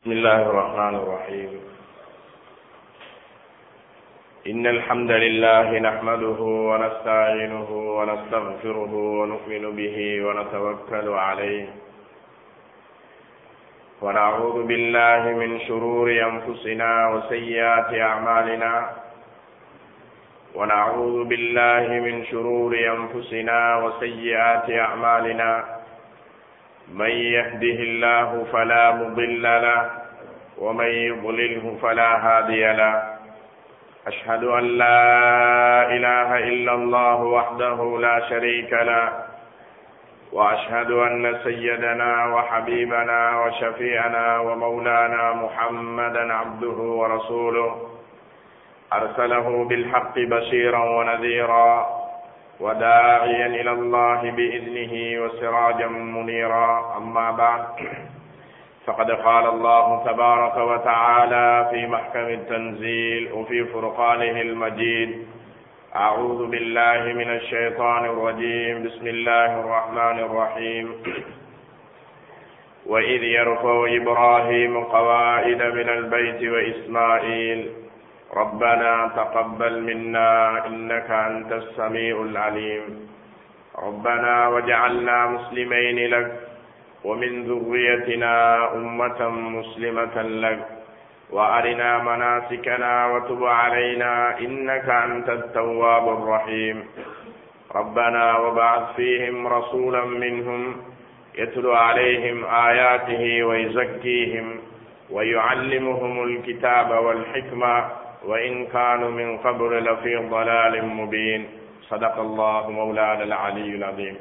بسم الله الرحمن الرحيم إن الحمد لله نحمده ونستعينه ونستغفره ونؤمن به ونتوكل عليه ونعوذ بالله من شرور أنفسنا وسيئات أعمالنا ونعوذ بالله من شرور أنفسنا وسيئات أعمالنا من يهده الله فلا مضل له ومن يضلله فلا هادي له أشهد أن لا إله إلا الله وحده لا شريك له وأشهد أن سيدنا وحبيبنا وشفيعنا ومولانا محمدا عبده ورسوله أرسله بالحق بشيرا ونذيرا وداعيا إلى الله بإذنه وسراجا منيرا أما بعد فقد قال الله تبارك وتعالى في محكم التنزيل وفي فرقانه المجيد أعوذ بالله من الشيطان الرجيم بسم الله الرحمن الرحيم وإذ يرفع إبراهيم قواعد من البيت وإسماعيل ربنا تقبل منا إنك أنت السميع العليم ربنا وجعلنا مسلمين لك ومن ذريتنا أمة مسلمة لك وأرنا مناسكنا وتب علينا إنك أنت التواب الرحيم ربنا وبعث فيهم رسولا منهم يتلو عليهم آياته ويزكيهم ويعلمهم الكتاب والحكمة وإن كانوا من قبل لفي ضلال مبين صدق الله مولانا العلي العظيم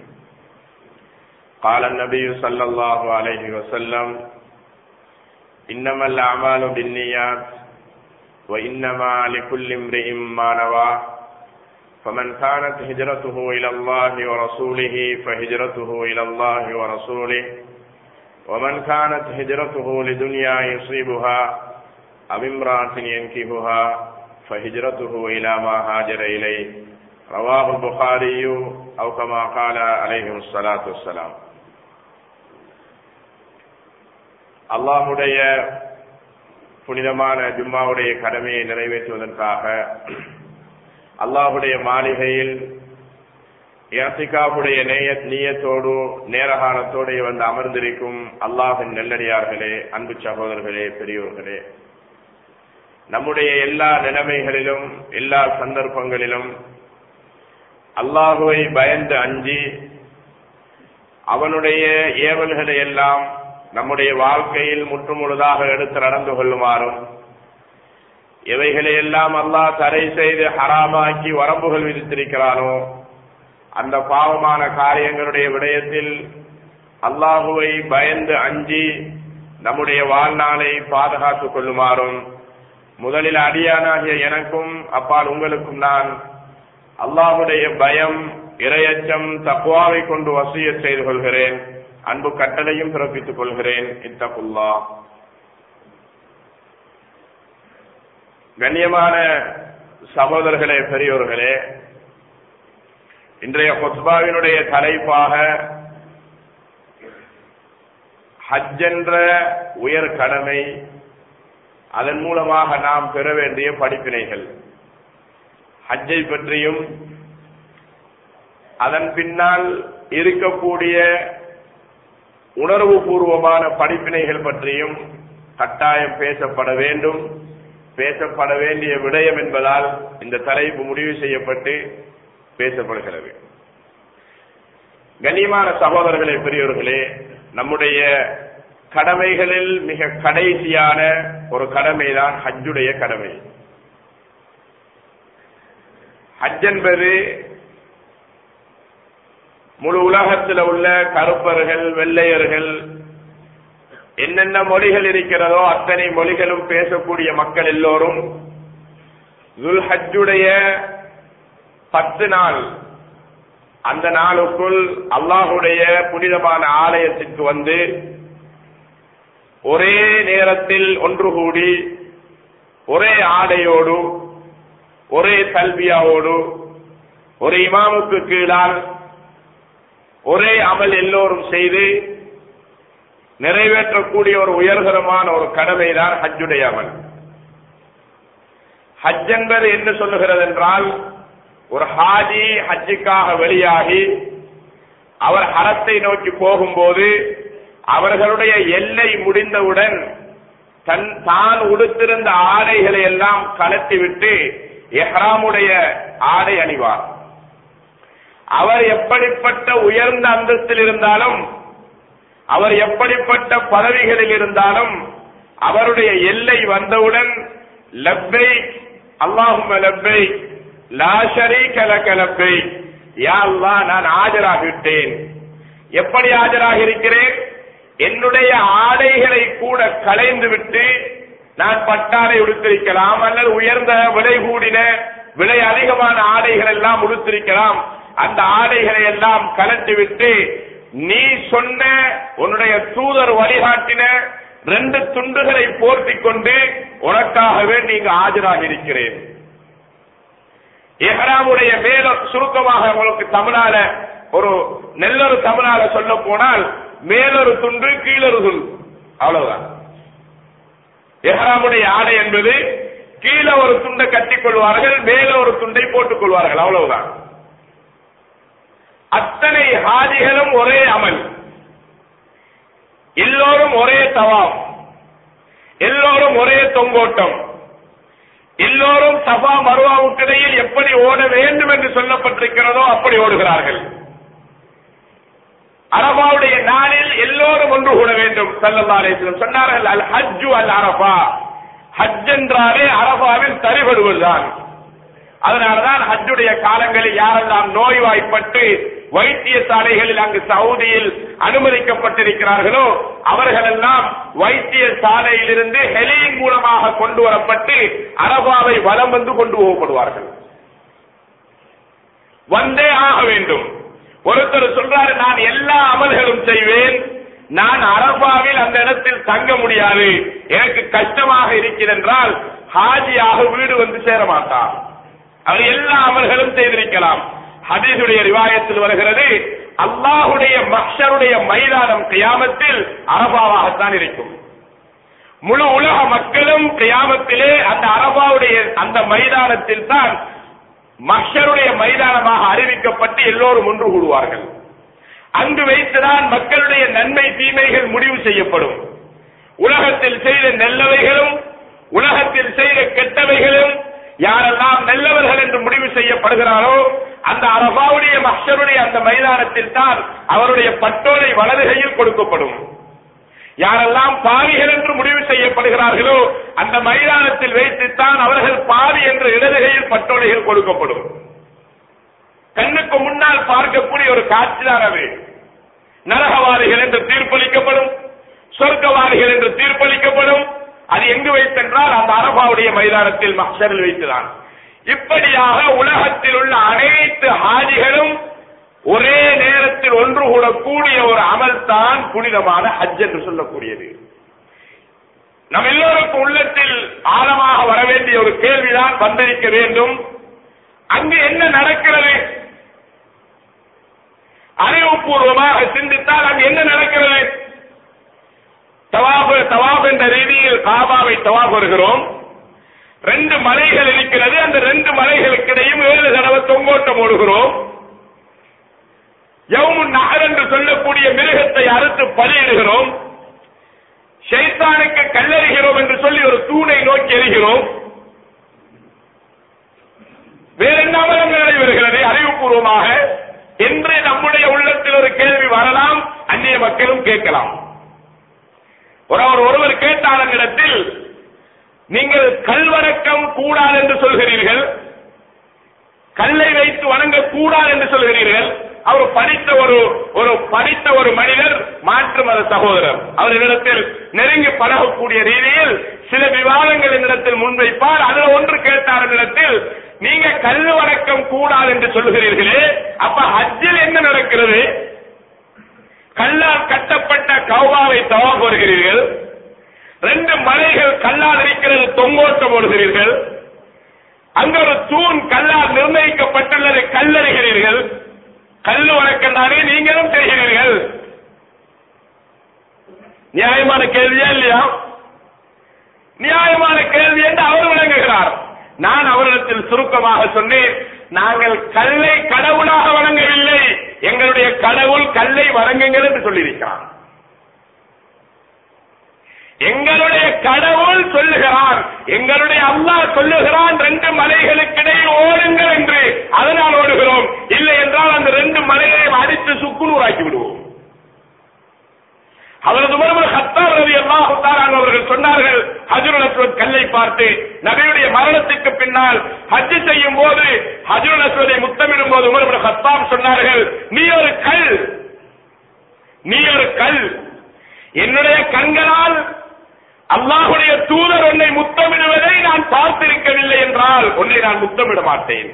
قال النبي صلى الله عليه وسلم إنما الأعمال بالنيات وإنما لكل امرئ ما نوى فمن كانت هجرته إلى الله ورسوله فهجرته إلى الله ورسوله ومن كانت هجرته لدنيا يصيبها أو امرأة ينكهها فهجرته إلى ما هاجر إليه رواه البخاري أو كما قال عليه الصلاة والسلام அல்லாஹுடைய புனிதமான ஜும்மாவுடைய கடமையை நிறைவேற்றுவதற்காக அல்லாஹுடைய மாளிகையில் யாத்திகாவுடைய நேய நீயத்தோடு நேரகாலத்தோடு வந்து அமர்ந்திருக்கும் அல்லாஹின் நெல்லடியார்களே அன்பு சகோதரர்களே பெரியோர்களே நம்முடைய எல்லா நிலைமைகளிலும் எல்லா சந்தர்ப்பங்களிலும் அல்லாஹுவை பயந்து அஞ்சி அவனுடைய ஏவல்களை எல்லாம் நம்முடைய வாழ்க்கையில் முற்றுமுழுதாக எடுத்து நடந்து கொள்ளுமாறும் எவைகளை எல்லாம் அல்லாஹ் தடை செய்து ஹராமாக்கி வரம்புகள் விதித்திருக்கிறானோ அந்த பாவமான காரியங்களுடைய விடயத்தில் அல்லாஹுவை பயந்து அஞ்சி நம்முடைய வாழ்நாளை பாதுகாத்துக் கொள்ளுமாறும் முதலில் அடியானாகிய எனக்கும் அப்பால் உங்களுக்கும் நான் அல்லாஹுடைய பயம் இரையச்சம் தக்குவாவை கொண்டு வசிய செய்து கொள்கிறேன் அன்பு கட்டளையும் பிறப்பித்துக் கொள்கிறேன் இத்தகுல்லா கண்ணியமான சகோதரர்களே பெரியோர்களே இன்றைய கொத்பாவினுடைய தலைப்பாக ஹஜ் என்ற உயர் கடமை அதன் மூலமாக நாம் பெற வேண்டிய படிப்பினைகள் ஹஜ்ஜை பற்றியும் அதன் பின்னால் இருக்கக்கூடிய உணர்வு பூர்வமான படிப்பினைகள் பற்றியும் கட்டாயம் பேசப்பட வேண்டும் பேசப்பட வேண்டிய விடயம் என்பதால் இந்த தலைப்பு முடிவு செய்யப்பட்டு பேசப்படுகிறது கண்ணியமான சகோதரர்களே பெரியவர்களே நம்முடைய கடமைகளில் மிக கடைசியான ஒரு கடமைதான் ஹஜ்ஜுடைய கடமை ஹஜ் என்பது முழு உலகத்தில் உள்ள கருப்பர்கள் வெள்ளையர்கள் என்னென்ன மொழிகள் இருக்கிறதோ அத்தனை மொழிகளும் பேசக்கூடிய மக்கள் எல்லோரும் துல் ஹஜ்ஜுடைய பத்து நாள் அந்த நாளுக்குள் அல்லாஹுடைய புனிதமான ஆலயத்திற்கு வந்து ஒரே நேரத்தில் ஒன்று கூடி ஒரே ஆடையோடு ஒரே கல்வியாவோடு ஒரு இமாமுக்கு கீழால் ஒரே அமல் எல்லோரும் செய்து நிறைவேற்றக்கூடிய ஒரு உயர்தரமான ஒரு கடமைதான் ஹஜ்ஜுடைய அமல் ஹஜ் என்பது என்ன சொல்லுகிறது என்றால் ஒரு ஹாஜி ஹஜ்ஜுக்காக வெளியாகி அவர் ஹரத்தை நோக்கி போகும்போது அவர்களுடைய எல்லை முடிந்தவுடன் தன் தான் உடுத்திருந்த ஆடைகளை எல்லாம் கலட்டிவிட்டு எஹ்ராமுடைய ஆடை அணிவார் அவர் எப்படிப்பட்ட உயர்ந்த அந்தஸ்தில் இருந்தாலும் அவர் எப்படிப்பட்ட பதவிகளில் இருந்தாலும் அவருடைய எல்லை வந்தவுடன் லப்பை அல்லாஹும் லப்பை லா ஷரீக லக லப்பை யா அல்லாஹ் நான் ஆஜராகிவிட்டேன் எப்படி ஆஜராகி இருக்கிறேன் என்னுடைய ஆடைகளை கூட களைந்து விட்டு நான் பட்டாடை உடுத்திருக்கலாம் அல்லது உயர்ந்த விலை கூடின விலை அதிகமான ஆடைகள் எல்லாம் உடுத்திருக்கலாம் அந்த ஆடைகளை எல்லாம் கலட்டி விட்டு நீ சொன்ன உன்னுடைய தூதர் வழிகாட்டின ரெண்டு துண்டுகளை போர்த்தி கொண்டு உனக்காகவே நீங்க ஆஜராகி இருக்கிறேன் எஹராமுடைய மேல சுருக்கமாக உங்களுக்கு தமிழால ஒரு நெல்லொரு தமிழால சொல்ல போனால் மேலொரு துண்டு கீழொரு துண்டு அவ்வளவுதான் எஹராமுடைய ஆடை என்பது கீழே ஒரு துண்டை கட்டிக் கொள்வார்கள் மேல ஒரு துண்டை போட்டுக் கொள்வார்கள் அவ்வளவுதான் அத்தனை ஹாஜிகளும் ஒரே அமல் எல்லோரும் ஒரே தவாம் எல்லோரும் ஒரே தொங்கோட்டம் எல்லோரும் சபா மருவாவுக்கு இடையில் எப்படி ஓட வேண்டும் என்று சொல்லப்பட்டிருக்கிறதோ அப்படி ஓடுகிறார்கள் அரபாவுடைய நாளில் எல்லோரும் ஒன்று கூட வேண்டும் சல்லல்லா அலிஸ்லம் சொன்னார்கள் அல் ஹஜ்ஜு அல் அரபா ஹஜ் என்றாலே அரபாவில் தரிபடுவதுதான் அதனாலதான் ஹஜ்ஜுடைய காலங்களில் யாரெல்லாம் நோய்வாய்ப்பட்டு வைத்தியசாலைகளில் அங்கு சவுதியில் அனுமதிக்கப்பட்டிருக்கிறார்களோ அவர்களெல்லாம் வைத்தியசாலையிலிருந்து ஹெலியின் மூலமாக கொண்டு வரப்பட்டு அரபாவை வலம் வந்து கொண்டு போகப்படுவார்கள் வந்தே ஆக வேண்டும் ஒருத்தர் சொல்றாரு நான் எல்லா அமல்களும் செய்வேன் நான் அரபாவில் அந்த இடத்தில் தங்க முடியாது எனக்கு கஷ்டமாக இருக்கிறதென்றால் ஹாஜியாக வீடு வந்து சேர மாட்டார் அவர் எல்லா அமல்களும் செய்திருக்கலாம் ஹதீஸுடைய ரிவாயத்தில் வருகிறது அல்லாஹுடைய மக்ஷருடைய மைதானம் கியாமத்தில் அரபாவாகத்தான் இருக்கும் முழு உலக மக்களும் கியாமத்திலே அந்த அரபாவுடைய அந்த மைதானத்தில் தான் மக்ஷருடைய மைதானமாக அறிவிக்கப்பட்டு எல்லோரும் ஒன்று கூடுவார்கள் அங்கு வைத்துதான் மக்களுடைய நன்மை தீமைகள் முடிவு செய்யப்படும் உலகத்தில் செய்த நல்லவைகளும் உலகத்தில் செய்த கெட்டவைகளும் யாரெல்லாம் நல்லவர்கள் என்று முடிவு செய்யப்படுகிறாரோ அந்த அரபாவுடைய மக்சருடைய அந்த மைதானத்தில் தான் அவருடைய பட்டோலை வலதுகையில் கொடுக்கப்படும் யாரெல்லாம் பாவிகள் என்று முடிவு செய்யப்படுகிறார்களோ அந்த மைதானத்தில் வைத்துத்தான் அவர்கள் பாவி என்ற இடதுகையில் பட்டோலைகள் கொடுக்கப்படும் கண்ணுக்கு முன்னால் பார்க்கக்கூடிய ஒரு காட்சிதான் அது நரகவாதிகள் என்று தீர்ப்பளிக்கப்படும் சொர்க்கவாதிகள் என்று தீர்ப்பளிக்கப்படும் அது எங்கு வைத்தென்றால் அந்த அரபாவுடைய மைதானத்தில் மக்சரில் வைத்துதான் இப்படியாக உலகத்தில் உள்ள அனைத்து ஹாஜிகளும் ஒரே நேரத்தில் ஒன்று கூடக்கூடிய ஒரு அமல் தான் புனிதமான ஹஜ் என்று சொல்லக்கூடியது நம் எல்லோருக்கும் உள்ளத்தில் ஆழமாக வர வேண்டிய ஒரு கேள்விதான் வந்திருக்க வேண்டும் அங்கு என்ன நடக்கிறது அறிவுபூர்வமாக சிந்தித்தால் அங்கு என்ன நடக்கிறது தவாபு தவாப் என்ற ரீதியில் காபாவை தவாப் வருகிறோம் ரெண்டு மலைகள் இருக்கிறது அந்த ரெண்டு மலைகளுக்கிடையும் ஏழு தடவை தொங்கோட்டம் ஓடுகிறோம் யவுமுன் நகர் என்று சொல்லக்கூடிய மிருகத்தை அறுத்து பலியிடுகிறோம் ஷைத்தானுக்கு கல்லறிகிறோம் என்று சொல்லி ஒரு தூணை நோக்கி எறிகிறோம் வேற என்ன அமலங்கள் நடைபெறுகிறது அறிவுபூர்வமாக என்று நம்முடைய உள்ளத்தில் ஒரு கேள்வி வரலாம் அந்நிய மக்களும் கேட்கலாம் ஒருவர் ஒருவர் கேட்டார் இடத்தில் நீங்கள் கல்வணக்கம் கூடாது என்று சொல்கிறீர்கள் கல்லை வைத்து வணங்க கூடாது என்று சொல்கிறீர்கள் அவர் படித்த ஒரு ஒரு படித்த ஒரு மனிதர் மாற்று மத சகோதரர் அவர் என்னிடத்தில் நெருங்கி பழகக்கூடிய ரீதியில் சில விவாதங்கள் என்னிடத்தில் முன்வைப்பார் அதுல ஒன்று கேட்டார் என்னிடத்தில் நீங்க கல் வணக்கம் கூடாது என்று சொல்லுகிறீர்களே அப்ப ஹஜ்ஜில் என்ன நடக்கிறது கல்லால் கட்டப்பட்ட கௌபாவை தவாப் வருகிறீர்கள் ரெண்டு மலைகள் கல்லால் இருக்கிறது தொங்கோட்டம் ஓடுகிறீர்கள் அங்க ஒரு தூண் கல்லால் நிர்ணயிக்கப்பட்டுள்ளது கல்லறிகிறீர்கள் கல்லு வணக்கம் தானே நீங்களும் செய்கிறீர்கள் நியாயமான கேள்வியா இல்லையா நியாயமான கேள்வி என்று அவர் விளங்குகிறார் நான் அவரிடத்தில் சுருக்கமாக சொன்னேன் நாங்கள் கல்லை கடவுளாக வணங்கவில்லை எங்களுடைய கடவுள் கல்லை வணங்குங்கள் என்று சொல்லியிருக்கிறார் எங்களுடைய கடவுள் சொல்லுகிறான் எங்களுடைய அல்லாஹ் சொல்லுகிறான் ரெண்டு மலைகளுக்கிடையில் ஓடுங்கள் என்று அதனால் ஓடுகிறோம் இல்லை என்றால் அந்த ரெண்டு மலைகளையும் அடித்து சுக்குநூறாக்கி விடுவோம் அவரது உமர் ஹத்தார் ரவி அல்லாஹு தாரான் அவர்கள் சொன்னார்கள் ஹஜருல் அஸ்வத் கல்லை பார்த்து நபியுடைய மரணத்துக்கு பின்னால் ஹஜ் செய்யும் போது ஹஜருல் அஸ்வதை முத்தமிடும் போது உமர் ஹத்தாம் சொன்னார்கள் நீ ஒரு கல் நீ ஒரு கல் என்னுடைய கண்களால் அல்லாஹுடைய தூதர் உன்னை முத்தமிடுவதை நான் பார்த்திருக்கவில்லை என்றால் உன்னை நான் முத்தமிட மாட்டேன்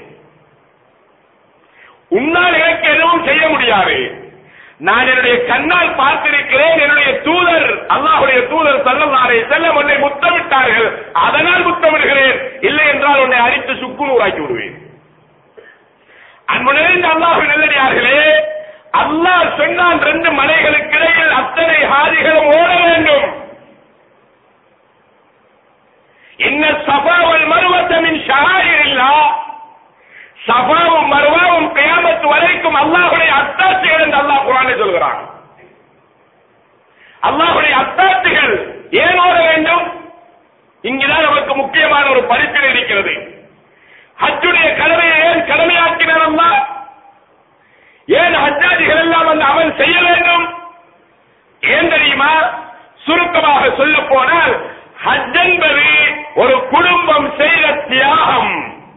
உன்னால் எனக்கு எதுவும் செய்ய முடியாது நான் என்னுடைய கண்ணால் பார்த்திருக்கிறேன் என்னுடைய தூதர் அல்லாஹுடைய தூதர் சல்லல்லாரை செல்ல உன்னை முத்தமிட்டார்கள் அதனால் முத்தமிடுகிறேன் இல்லை என்றால் உன்னை அடித்து சுக்குநூறாக்கி விடுவேன் அன்புணர்ந்த அல்லாஹு நல்லடியார்களே அல்லாஹ் சொன்னான் ரெண்டு மலைகளுக்கு இடையில் அத்தனை ஹாதிகளும் ஓட வேண்டும் இன்ன சபாவல் மருவத்தமின் ஷாயிரில்லா சபாவும் மருவாவும் கியாமத்து வரைக்கும் அல்லாஹுடைய அத்தாட்சிகள் என்று அல்லாஹ் குரானை சொல்கிறான் அல்லாஹுடைய அத்தாட்சிகள் ஏன் ஓட வேண்டும் இங்குதான் நமக்கு முக்கியமான ஒரு பரிசீலனை இருக்கிறது ஹஜ்ஜுடைய கடமையை ஏன் கடமையாக்கினார் அல்லாஹ் ஏன் ஹஜ்ஜாதிகள் எல்லாம் அந்த அவன் செய்ய வேண்டும் ஏன் தெரியுமா சுருக்கமாக சொல்ல போனால் ஹஜ் என்பது ஒரு குடும்பம் செய்த தியாகம்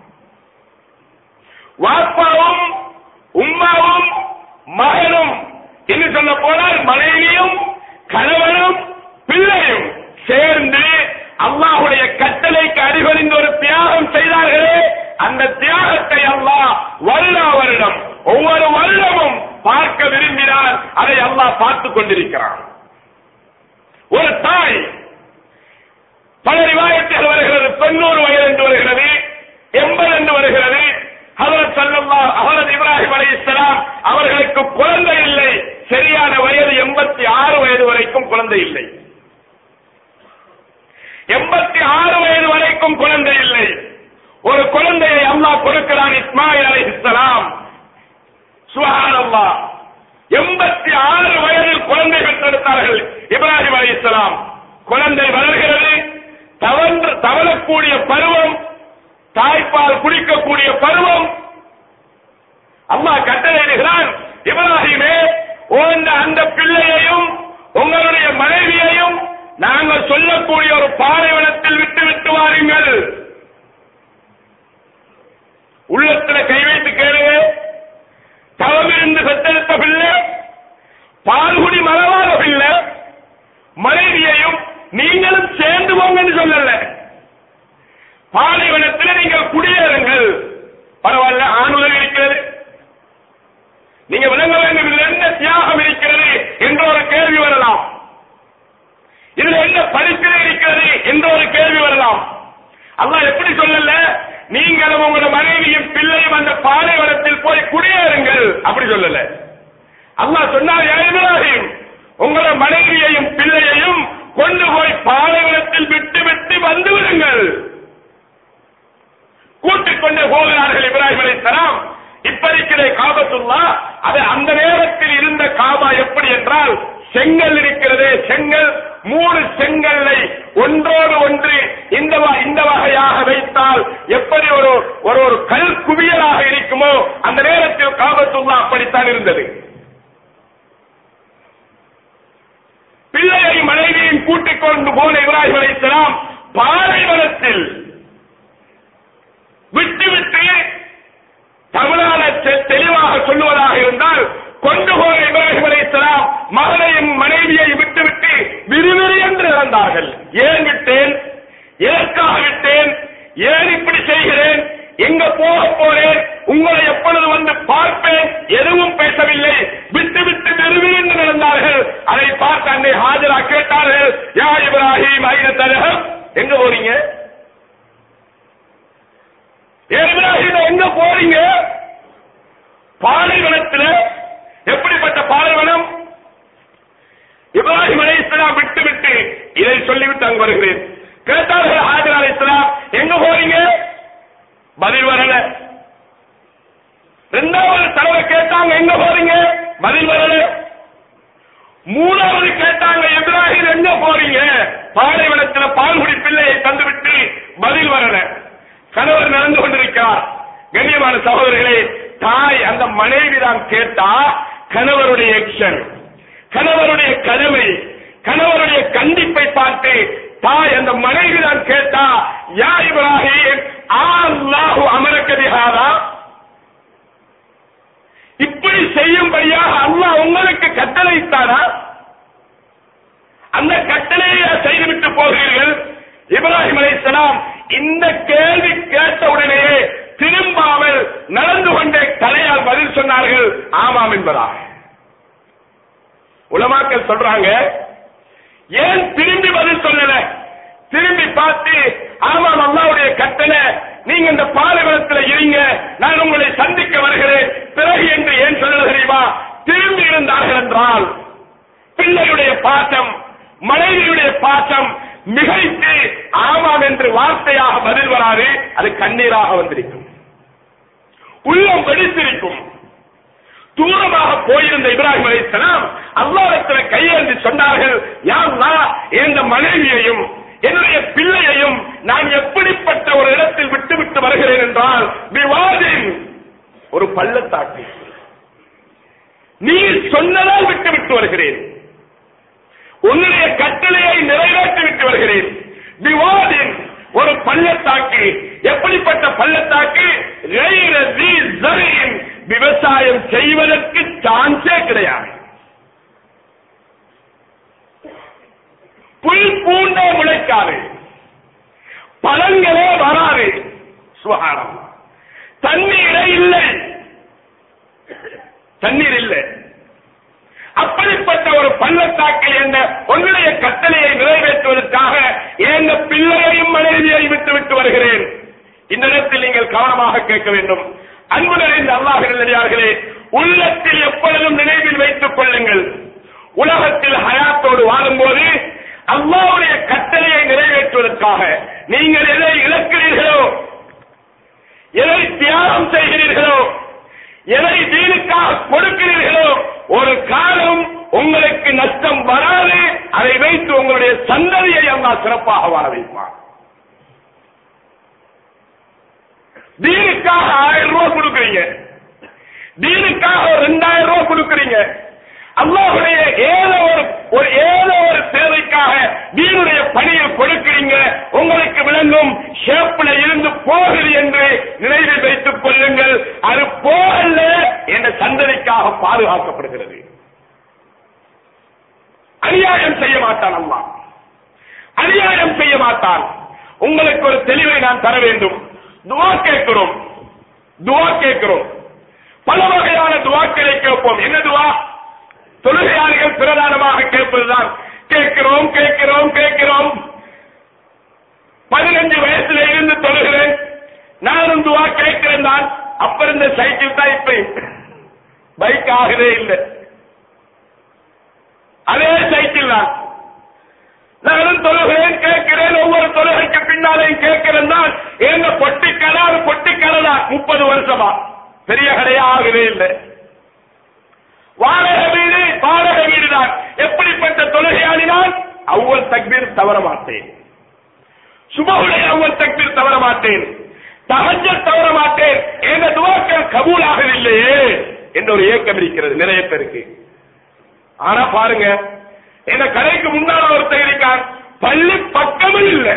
வாப்பாவும் உம்மாவும் மகனும் என்று சொல்ல போனால் மனைவியும் கணவனும் பிள்ளையும் சேர்ந்து அல்லாஹுடைய கட்டளைக்கு அடிபணிந்து ஒரு தியாகம் செய்தார்களே அந்த தியாகத்தை அல்லாஹ் வருடா வருடம் ஒவ்வொரு வருடமும் பார்க்க விரும்பினால் அதை அல்லாஹ் பார்த்துக் கொண்டிருக்கிறான் ஒரு தாய் பல ரிவாயத்தில் வருகிறது தொண்ணூறு வயது என்று வருகிறது எண்பது என்று வருகிறது ஹதரத் சல்லல்லா ஹதரத் இப்ராஹிம் அலைஹிஸ்ஸலாம் அவர்களுக்கு குழந்தை இல்லை சரியான வயது எண்பத்தி ஆறு வயது வரைக்கும் குழந்தை இல்லை எண்பத்தி ஆறு வயது வரைக்கும் குழந்தை இல்லை ஒரு குழந்தையை அல்லாஹ் கொடுக்கிறான் இஸ்மாயில் அலைஹிஸ்ஸலாம் சுஹானல்லாஹ் எண்பத்தி ஆறு வயதில் குழந்தை பெற்றெடுத்தார்கள் இப்ராஹிம் அலைஹிஸ்ஸலாம் குழந்தை வளர்கிறது தவன்று தவழக்கூடிய பருவம் தாய்ப்பால் குடிக்கக்கூடிய பருவம் அல்லாஹ் கட்டளையிடுகிறான் இப்ராஹிமே ஓந்த அந்த பிள்ளையையும் உங்களுடைய மனைவியையும் நாங்கள் சொல்லக்கூடிய ஒரு பாலைவனத்தில் விட்டு விட்டு வாருங்கள் உள்ளத்துல கை வைத்து கேளுங்க தவமிருந்து பெற்றெடுத்த பிள்ளை பால்குடி மலவாத பிள்ளை மனைவியையும் நீங்களும் சேர்ந்து போங்கன்னு சொல்லல பாலைவனத்தில் நீங்கள் குடியேறுங்கள் பரவாயில்ல ஆணுதல் இருக்கிறது நீங்க விளங்க வேண்டும் இதுல என்ன தியாகம் இருக்கிறது என்ற ஒரு கேள்வி வரலாம் இதுல என்ன படிப்பினை இருக்கிறது என்ற ஒரு கேள்வி வரலாம் அல்லாஹ் எப்படி சொல்லல நீங்களும் உங்களோட மனைவியும் பிள்ளையும் அந்த பாலைவனத்தில் போய் குடியேறுங்கள் அப்படி சொல்லல அல்லாஹ் சொன்னார் "யா இப்ராஹிம் உங்களோட மனைவியையும் பிள்ளையையும் கொண்டு போய் பாலைவனத்தில் விட்டு விட்டு வந்து விடுங்கள் கூட்டிக் கொண்டு போகிறார்கள் இப்ராஹிம் அலைஹிஸ்ஸலாம் இப்ப இருக்கிற காபத்துல்லா அது அந்த நேரத்தில் இருந்த காபா எப்படி என்றால் செங்கல் இருக்கிறது செங்கல் மூணு செங்கல்லை ஒன்றோடு ஒன்று இந்த வ- இந்த வகையாக வைத்தால் எப்படி ஒரு ஒரு ஒரு கல் குவியலாக இருக்குமோ அந்த நேரத்தில் காபத்துல்லா அப்படித்தான் இருந்தது பிள்ளையை மனைவியையும் கூட்டிக் கொண்டு போன இப்ராஹிம் அலைஹிஸ்ஸலாம் பாலைவனத்தில் விட்டு விட்டு தமிழான தெ- தெளிவாக சொல்லுவதாக இருந்தால் கொண்டு போன இப்ராஹிம் அலைஹிஸ்ஸலாம் மகனையும் மனைவியையும் விட்டுவிட்டு விறுவிறு என்று இறந்தார்கள் ஏன் விட்டேன் எதற்காக விட்டேன் ஏன் இப்படி செய்கிறேன் எங்க போக போறேன் உங்களை எப்பொழுது வந்து பார்ப்பேன் எதுவும் பேசவில்லை விட்டு விட்டு விறுவிறு என்று நடந்தார்கள் அதை பார்த்து அன்னை ஹாஜரா கேட்டார்கள் யா இப்ராஹிம் ஐன தலகம் எங்க போறீங்க ஏ இப்ராஹிம் எங்க போறீங்க பாலைவனத்துல எப்படிப்பட்ட பாலைவனம் இப்ராஹிம் அலை இஸ்லாம் விட்டு விட்டு இதை சொல்லிவிட்டு அங்கு வருகிறேன் கேட்டார்கள் ஹாஜர் அலை இஸ்லாம் எங்க போறீங்க பதில் வரல ரெண்டாவது தடவை கேட்டாங்க எங்க போறீங்க பதில் வரல மூணாவது கேட்டாங்க இப்ராஹிம் எங்க போறீங்க பாலைவனத்துல பால்குடி பிள்ளையை தந்துவிட்டு பதில் வரல கணவர் நடந்து கொண்டிருக்கிறார் கண்ணியமான சகோதரர்களே தாய் அந்த மனைவி தான் கேட்டா கணவருடைய எக்ஷன் கணவருடைய கடமை கணவருடைய கண்டிப்பை பார்த்து தாய் அந்த மனைவி தான் கேட்டா யா இப்ராஹிம் அல்லாஹு அமரக்கதிகாரா இப்படி செய்யும்படியாக அல்லாஹ் உங்களுக்கு கட்டளையிட்டாரா அந்த கட்டளையை செய்துவிட்டு போகிறீர்கள் இப்ராஹிம் அலைஹிஸ்ஸலாம் இந்த கேள்வி கேட்ட உடனேயே திரும்பாமல் நடந்து கொண்டே தலையால் பதில் சொன்னார்கள் ஆமாம் என்பதாக உலமாக்கள் சொல்றாங்க ஏன் திரும்பி பதில் சொல்லல திரும்பி பார்த்து ஆமாம் அல்லாவுடைய கட்டளை நீங்க இந்த பாலைவனத்தில் இருங்க நான் உங்களை சந்திக்க வருகிறேன் பிறகு என்று ஏன் சொல்ல தெரியுமா திரும்பி இருந்தார்கள் என்றால் பிள்ளையுடைய பாசம் மனைவியுடைய பாசம் மிகைத்து ஆமாம் என்று வார்த்தையாக பதில் வராது அது கண்ணீராக வந்திருக்கும் உள்ளம் வெடித்திருக்கும் தூரமாக போயிருந்த இப்ராஹிம் அலைஹிஸ்ஸலாம் அல்லாஹ்விடத்தில் கையேந்தி சொன்னார்கள் யா அல்லாஹ் எந்த மனைவியையும் என்னுடைய பிள்ளையையும் நான் எப்படிப்பட்ட ஒரு இடத்தில் விட்டு விட்டு வருகிறேன் என்றால் விவாதின் ஒரு பள்ளத்தாக்கு நீ சொன்னதால் விட்டு விட்டு வருகிறேன் உன்னுடைய கட்டளையை நிறைவேற்றி விட்டு வருகிறேன் விவாதின் ஒரு பள்ளத்தாக்கு எப்படிப்பட்ட பள்ளத்தாக்கு غير ذي زرع விவசாயம் செய்வதற்கு சான்ஸே கிடையாது புல் பூண்டே முளைக்காது பழங்களே வராது சுகாரம் தண்ணீரே இல்லை தண்ணீர் இல்லை அப்படிப்பட்ட ஒரு பள்ளத்தாக்கில் என்ன உன்னுடைய கட்டளையை நிறைவேற்றுவதற்காக எங்க பிள்ளையையும் மனைவியை விட்டு விட்டு வருகிறேன் இந்த இடத்தில் நீங்கள் கவனமாக கேட்க வேண்டும் அன்பு நிறைந்த அல்லாஹ் நல்லடியார்களே உள்ளத்தில் எப்பொழுதும் நினைவில் வைத்துக் கொள்ளுங்கள் உலகத்தில் ஹயாத்தோடு வாழும்போது அல்லாஹ்வுடைய கட்டளையை நிறைவேற்றுவதற்காக நீங்கள் எதை இழக்கிறீர்களோ எதை தியாகம் செய்கிறீர்களோ எதை தீனுக்காக கொடுக்கிறீர்களோ ஒரு காலம் உங்களுக்கு நஷ்டம் வராது அதை வைத்து உங்களுடைய சந்ததியை அல்லாஹ் சிறப்பாக வாழ வைப்பார் தீனுக்காக ஆயிரம் ரூபாய் கொடுக்குறீங்க தீனுக்காக ஒரு ரெண்டாயிரம் ரூபாய் கொடுக்குறீங்க அல்லாஹுடைய ஏதோ ஒரு ஒரு ஏதோ ஒரு தேவைக்காக தீனுடைய பணியை கொடுக்கிறீங்க உங்களுக்கு விளங்கும் ஷேப்பில் இருந்து போகுது என்று நினைவில் வைத்துக் கொள்ளுங்கள் அது போகல என்ற சந்ததிக்காக பாதுகாக்கப்படுகிறது அநியாயம் செய்ய மாட்டான் அம்மா அநியாயம் செய்ய மாட்டான் உங்களுக்கு ஒரு தெளிவை நான் தர வேண்டும் துவா கேட்கிறோம் துவா கேட்கிறோம் பல வகையான துவாக்களை கேட்போம் என்ன துவா தொழுகையாளிகள் பிரதானமாக கேட்பதுதான் கேட்கிறோம் கேட்கிறோம் கேட்கிறோம் பதினஞ்சு வயசுல இருந்து தொழுகிறேன் நானும் துவா கேட்கிறேன் தான் அப்ப இருந்த சைக்கிள் தான் இப்ப பைக் ஆகவே இல்லை அதே சைக்கிள் தான் நானும் தொழுகிறேன் கேட்கிறேன் ஒவ்வொரு தொழுகைக்கு பின்னாலையும் கேட்கிறேன் தான் எங்க பொட்டி கடை அது பொட்டி கடை தான் முப்பது வருஷமா பெரிய கடையா ஆகவே இல்லை வாடகை வீடு வாடகை வீடு தான் எப்படிப்பட்ட தொழுகையாளி நான் அவ்வளவு தக்பீர் தவற மாட்டேன் சுபகுடைய அவ்வளவு தக்பீர் தவற மாட்டேன் தகஜ தவற மாட்டேன் எங்க துவாக்கள் கபூல் ஆகவில்லையே என்ற ஒரு ஏக்கம் இருக்கிறது நிறைய பேருக்கு ஆனா பாருங்க என்ன கடைக்கு முன்னால ஒருத்தர் இருக்கான் பள்ளி பக்கமும் இல்லை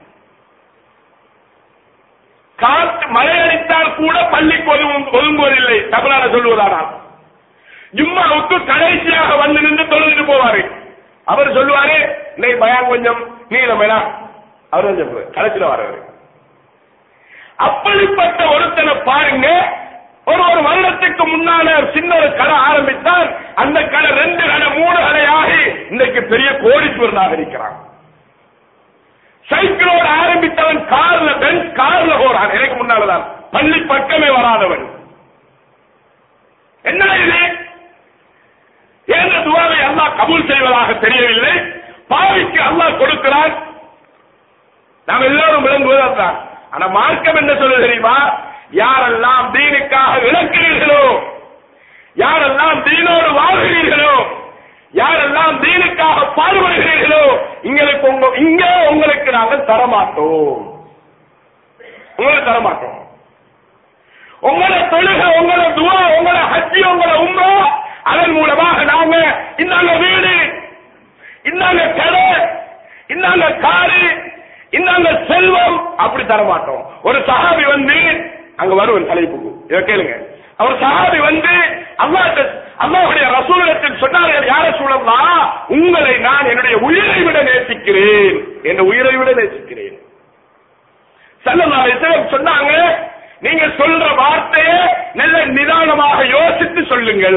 காற்று மழை அடித்தால் கூட பள்ளிக்கு ஒதுங்கு- ஒதுங்குவதில்லை தமிழ்நாடு சொல்லுவதானால் ஜும்மாவுக்கு கடைசியாக வந்து நின்று தொழுதுட்டு போவாரு அவர் சொல்லுவாரு இன்னைக்கு பயம் கொஞ்சம் நீளம் வேணாம் அவர் தான் சொல்லுவார் கடைசியில் வரவர் அப்படிப்பட்ட ஒருத்தனை பாருங்க ஒரு ஒரு வருடத்துக்கு முன்னால சின்ன ஒரு கடை ஆரம்பித்தால் அந்த கடை ரெண்டு கடை மூணு கடை ஆகி இன்னைக்கு பெரிய கோடீஸ்வரனாக இருக்கிறான் சைக்கிளோடு ஆரம்பித்தவன் கார்ல பென்ஸ் கார்ல போறான் எனக்கு முன்னாலதான் பள்ளி பக்கமே வராதவன் என்ன இது ஏந்த துவாவை அல்லாஹ் அல்லாஹ் கபூல் செய்வதாக தெரியவில்லை பாவிக்கு அல்லாஹ் கொடுக்கிறான் நாம் எல்லாரும் விளங்குவதுதான் ஆனா மார்க்கம் என்ன சொல்ல தெரியுமா யாரெல்லாம் தீனுக்காக இழக்கிறீர்களோ யாரெல்லாம் தீனோடு வாழ்கிறீர்களோ யாரெல்லாம் தீனுக்காக பாடுபடுகிறீர்களோ உங்களுக்கு உங்க இங்க உங்களுக்கு நாங்கள் தரமாட்டோம் உங்களுக்கு தரமாட்டோம் உங்களோட தொழுகை உங்களோட துவா உங்களோட ஹஜ்ஜி உங்களோட உம்ரா அதன் மூலமாக நாங்க இந்தாங்க வீடு இந்தாங்க கடை இந்தாங்க காரு இந்தாங்க செல்வம் அப்படி தர மாட்டோம் ஒரு சஹாபி வந்து அங்க வருவன் தலைப்புக்கு இதை கேளுங்க அவர் சஹாபி வந்து அல்லாஹ் அல்லாஹுடைய ரசூலிடத்தில் சொன்னார்கள் யார சூழல்லா உங்களை நான் என்னுடைய உயிரை விட நேசிக்கிறேன் என் உயிரை விட நேசிக்கிறேன் சல்லல்லாஹு சொன்னாங்க நீங்க சொல்ற வார்த்தையை நல்ல நிதானமாக யோசித்து சொல்லுங்கள்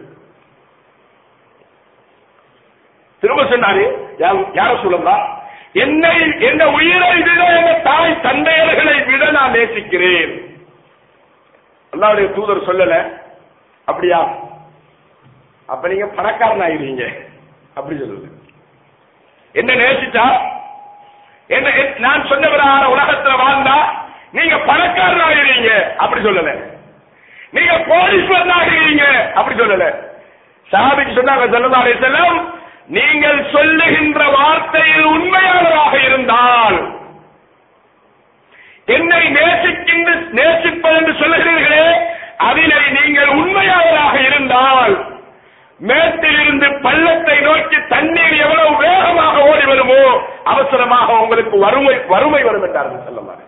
திரும்ப சொன்னாரு யா- யார சொல்லலாம் என்னை என் உயிரை விட என் தாய் தந்தையர்களை விட நான் நேசிக்கிறேன் அல்லாவுடைய தூதர் சொல்லல அப்படியா அப்ப நீங்க பணக்காரன் ஆயிருவீங்க அப்படி சொல்லுது என்ன நேசிச்சா என்ன என்- நான் சொன்னவரான உலகத்துல வாழ்ந்தா நீங்க பணக்காரன் ஆகிறீங்க அப்படி சொல்லல நீங்க கோடீஸ்வரன் ஆகிறீங்க அப்படி சொல்லல சாபிக்கு சொன்னாங்க சல்லல்லாஹு அலைஹி வஸல்லம் நீங்கள் சொல்லுகின்ற வார்த்தையில் உண்மையாளராக இருந்தால் என்னை நேசிக்கின்ற நேசிப்பது என்று சொல்லுகிறீர்களே அதிலே நீங்கள் உண்மையாளராக இருந்தால் மேட்டிலிருந்து பள்ளத்தை நோக்கி தண்ணீர் எவ்வளவு வேகமாக ஓடி வருமோ அவசரமாக உங்களுக்கு வறுமை வறுமை வரும் என்றார்கள் சொல்லலாம்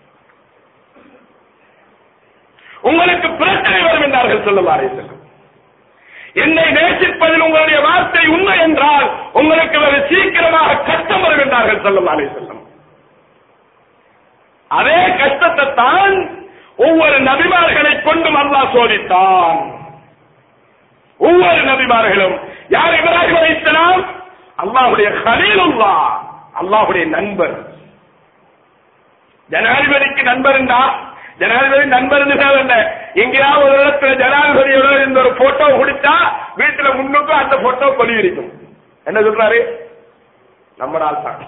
உங்களுக்கு பிரச்சனை வரும் என்றார்கள் சொல்லலாரே செல்லும் என்னை நேசிப்பதில் உங்களுடைய வார்த்தை உண்மை என்றால் உங்களுக்கு வெகு சீக்கிரமாக கஷ்டம் வரும் என்றார்கள் சொல்லலாரே செல்லும் அதே கஷ்டத்தை தான் ஒவ்வொரு நபிமார்களை கொண்டும் அல்லாஹ் சோதித்தான் ஒவ்வொரு நபிமார்களும் யார் இப்ராஹிம் அலைஹிஸ்ஸலாம் அல்லாஹ்வுடைய கலீலுல்லா அல்லாஹ்வுடைய நண்பர் ஜனாதிபதிக்கு நண்பர் இருந்தா ஜனாதிபதி நண்பர் தேவையில்ல எங்கேயாவது ஒரு இடத்துல ஜனாதிபதியோட இந்த ஒரு போட்டோ குடிச்சா வீட்டுல முன்னுக்கும் அந்த போட்டோ கொலி இருக்கும் என்ன சொல்றாரு நம்ம நாள் தான்